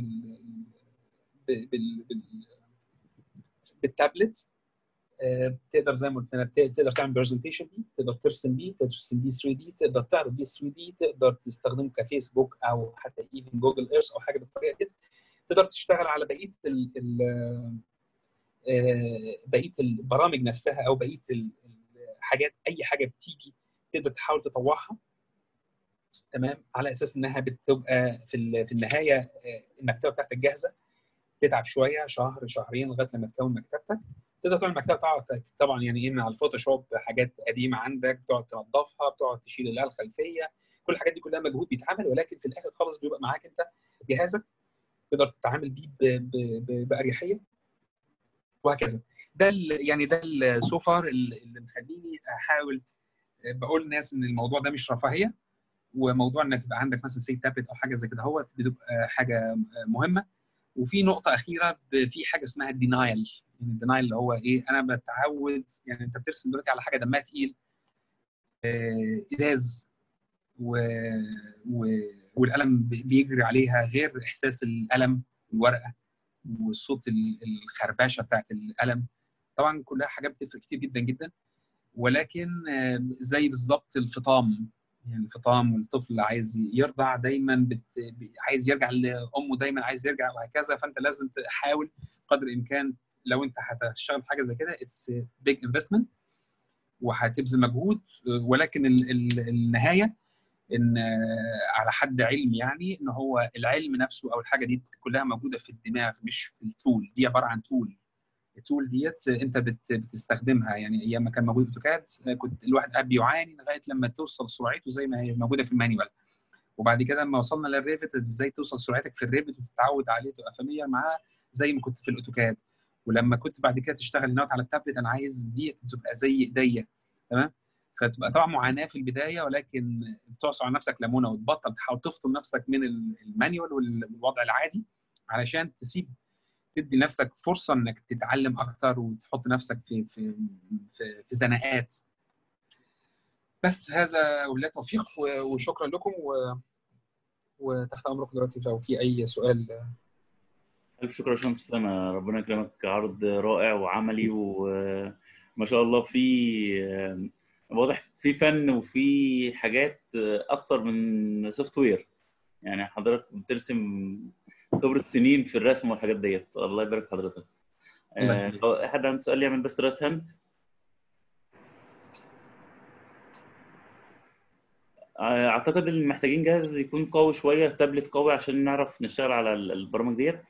بالتابلت تقدر زي ما قلت تقدر تعمل برزنتيشن بيه تقدر ترسم بيه تقدر ترسم بيه 3 دي تقدر تعرض بيه 3 دي تقدر تستخدمه كفيسبوك او حتى ايفن جوجل ايرث او حاجه بالطريقه دي تقدر تشتغل على بقيه ال ال بقيه البرامج نفسها او بقيه الحاجات اي حاجه بتيجي تقدر تحاول تطوعها تمام على اساس انها بتبقى في في النهايه المكتبه بتاعتك جاهزه تتعب شويه شهر شهرين لغايه لما تكون مكتبتك تقدر تعمل مكتبه بتاعتك طبعا يعني ايه على الفوتوشوب حاجات قديمه عندك بتقعد تنظفها بتقعد تشيل اللي الخلفيه كل الحاجات دي كلها مجهود بيتعمل ولكن في الاخر خالص بيبقى معاك انت جهازك تقدر تتعامل بيه باريحيه وهكذا ده يعني ده سو فار اللي مخليني احاول بقول للناس ان الموضوع ده مش رفاهيه وموضوع انك يبقى عندك مثلا سي تابلت او حاجه زي كده هو بتبقى حاجه مهمه وفي نقطه اخيره في حاجه اسمها الدينايل يعني الدينايل اللي هو ايه انا بتعود يعني انت بترسم دلوقتي على حاجه دمها تقيل ازاز و... و... والقلم بيجري عليها غير احساس القلم الورقه وصوت الخربشه بتاعت القلم طبعا كلها حاجات بتفرق كتير جدا جدا ولكن زي بالظبط الفطام يعني الفطام والطفل اللي عايز يرضع دايما بت... عايز يرجع لامه دايما عايز يرجع وهكذا فانت لازم تحاول قدر الامكان لو انت هتشتغل في حاجه زي كده اتس بيج انفستمنت وهتبذل مجهود ولكن ال... ال... النهايه ان على حد علم يعني ان هو العلم نفسه او الحاجه دي كلها موجوده في الدماغ مش في التول دي عباره عن تول التول ديت انت بت بتستخدمها يعني ايام ما كان موجود اوتوكاد كنت الواحد قاعد بيعاني لغايه لما توصل سرعته زي ما هي موجوده في المانيوال وبعد كده لما وصلنا للريفت ازاي توصل سرعتك في الريفت وتتعود عليه تبقى فاميليار معاه زي ما كنت في الاوتوكاد ولما كنت بعد كده تشتغل نوت على التابلت انا عايز دي تبقى زي ايديا تمام فتبقى طبعا معاناه في البدايه ولكن بتعصر على نفسك ليمونه وتبطل تحاول تفصل نفسك من المانيوال والوضع العادي علشان تسيب تدي نفسك فرصه انك تتعلم اكتر وتحط نفسك في في في, في زناقات بس هذا وبالله التوفيق وشكرا لكم و... وتحت امركم دلوقتي لو في اي سؤال الف شكر يا باشمهندس اسامه ربنا يكرمك عرض رائع وعملي وما شاء الله في واضح في فن وفي حاجات اكتر من سوفت وير يعني حضرتك بترسم خبره سنين في الرسم والحاجات ديت الله يبارك في حضرتك أه حد عنده سؤال يعمل بس راس هاند آه، اعتقد ان محتاجين جهاز يكون قوي شويه تابلت قوي عشان نعرف نشتغل على ال- البرامج ديت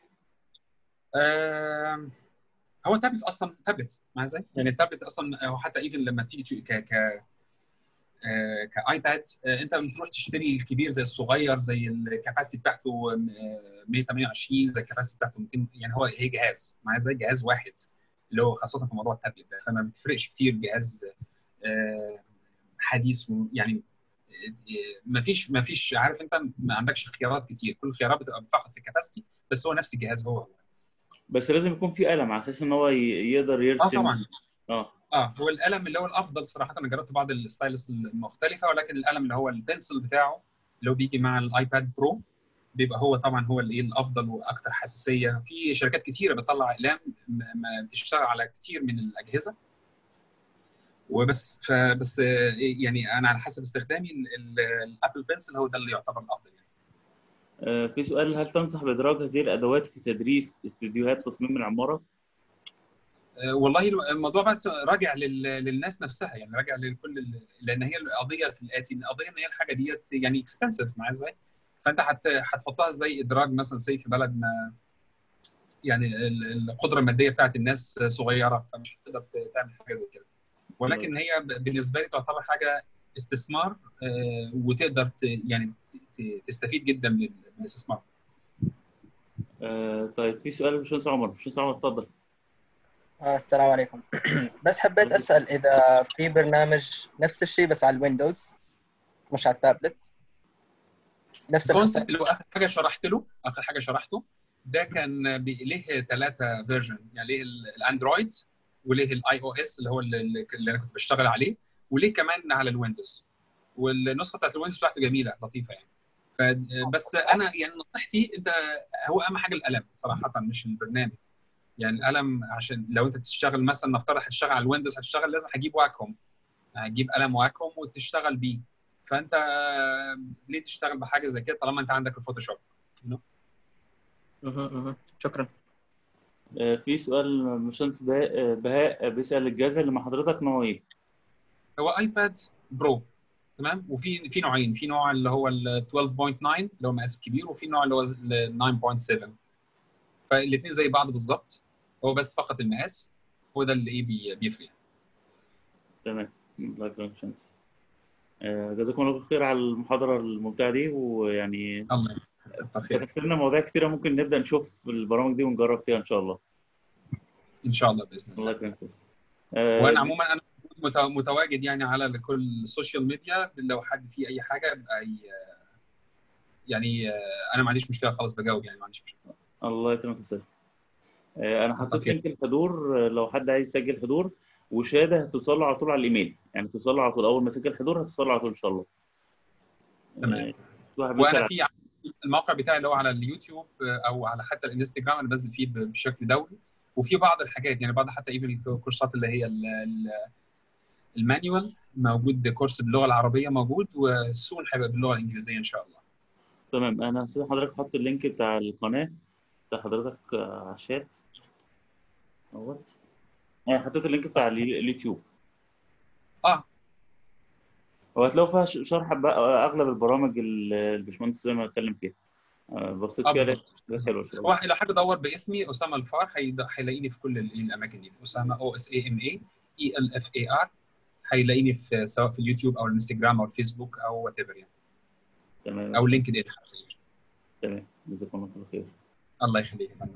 آم، هو تابلت اصلا تابلت مع ازاي؟ يعني التابلت اصلا هو حتى ايفن لما تيجي تشوف ك ك آه، كايباد آه، انت بتروح تشتري الكبير زي الصغير زي الكاباسيتي بتاعته آه، 128 زي الكاباسيتي بتاعته 200 يعني هو هي جهاز مع زي جهاز واحد اللي هو خاصه في موضوع التابلت ده فما بتفرقش كتير جهاز آه، حديث و- يعني ما فيش ما فيش عارف انت ما عندكش خيارات كتير كل الخيارات بتبقى فقط في الكاباسيتي بس هو نفس الجهاز هو هو بس لازم يكون في قلم على اساس ان هو ي- يقدر اه يرسم طبعا اه اه هو القلم اللي هو الافضل صراحه انا جربت بعض الستايلس المختلفه ولكن القلم اللي هو البنسل بتاعه اللي هو بيجي مع الايباد برو بيبقى هو طبعا هو الايه الافضل واكثر حساسيه في شركات كتيره بتطلع اقلام م- ما بتشتغل على كتير من الاجهزه وبس فبس آه، يعني انا على حسب استخدامي ال- ال- الابل بنسل هو ده اللي يعتبر الافضل يعني آه، في سؤال هل تنصح بادراج هذه الادوات في تدريس استوديوهات تصميم العماره آه، والله الموضوع بس راجع لل- للناس نفسها يعني راجع لكل ال- لان هي القضيه في الاتي القضيه ان هي الحاجه ديت يعني اكسبنسيف معايا ازاي؟ فانت هت- هتحطها ازاي ادراج مثلا زي في بلد ما يعني ال- القدره الماديه بتاعت الناس صغيره فمش هتقدر ت- تعمل حاجه زي كده ولكن هي ب- بالنسبه لي تعتبر حاجه استثمار آه، وتقدر ت- يعني ت- ت- تستفيد جدا من من الاستثمار آه، طيب في سؤال باشمهندس عمر باشمهندس عمر اتفضل آه، السلام عليكم بس حبيت أسأل إذا في برنامج نفس الشيء بس على الويندوز مش على التابلت نفس الكونسبت الخصائص اللي هو اخر حاجه شرحت له اخر حاجه شرحته ده كان بي- ليه ثلاثه فيرجن يعني ليه ال- الاندرويد وليه الاي او اس اللي هو اللي, اللي انا كنت بشتغل عليه وليه كمان على الويندوز والنسخه بتاعت الويندوز بتاعته جميله لطيفه يعني فبس انا يعني نصيحتي انت هو اهم حاجه القلم صراحه مش البرنامج يعني القلم عشان لو انت تشتغل مثلا نفترض هتشتغل على الويندوز هتشتغل لازم هتجيب واكوم هتجيب قلم واكوم وتشتغل بيه فانت ليه تشتغل بحاجه زي كده طالما انت عندك الفوتوشوب مهم، مهم. شكرا آه، في سؤال باشمهندس بهاء آه، بهاء بيسال الجهاز اللي مع حضرتك نوعه ايه؟ هو ايباد برو تمام وفي في نوعين في نوع اللي هو ال 12.9 اللي هو المقاس الكبير وفي نوع اللي هو ال 9.7 فالاثنين زي بعض بالظبط هو بس فقط المقاس هو ده اللي ايه بي- بيفرق تمام الله يكرمك يا باشمهندس آه، جزاكم الله خير على المحاضره الممتعه دي ويعني الله يكتر خيرك فتحت لنا مواضيع كتيره ممكن نبدا نشوف البرامج دي ونجرب فيها ان شاء الله ان شاء الله باذن الله الله يكرمك آه، وانا عموما انا مت- متواجد يعني على كل السوشيال ميديا لو حد فيه اي حاجه يبقى ي- يعني انا ما عنديش مشكله خالص بجاوب يعني ما عنديش مشكله الله يكرمك يا استاذ آه، انا حطيت خير. لينك الحضور آه، لو حد عايز يسجل حضور وشهاده هتوصل له على طول على الايميل يعني توصل له على طول اول ما يسجل حضور هتوصل له على طول ان شاء الله تمام آه، في واحد بيسأل وانا عن- في الموقع بتاعي اللي هو على اليوتيوب او على حتى الانستجرام انا بنزل فيه ب- بشكل دوري وفي بعض الحاجات يعني بعض حتى ايفن الكورسات اللي هي ال- ال- المانيوال موجود كورس باللغه العربيه موجود وسون هيبقى باللغه الانجليزيه ان شاء الله تمام انا هسيب حضرتك احط اللينك بتاع القناه بتاع حضرتك آه، على الشات اهوت انا حطيت اللينك بتاع اليو- اليوتيوب اه وهتلاقوا فيها ش- شرح بقى اغلب البرامج اللي الباشمهندس زي ما اتكلم فيها آه، بصيت اه فيها بالظبط لقيت حلوه شويه هو لو حد دور باسمي اسامه الفار هيد- هيلاقيني في كل ال- الاماكن دي اسامه او اس اي ام اي اي ال اف اي ار هيلاقيني في سواء في اليوتيوب او الانستجرام او الفيسبوك او وات ايفر يعني تمام او لينكد ان تمام جزاكم الله خير الله يخليك يا فندم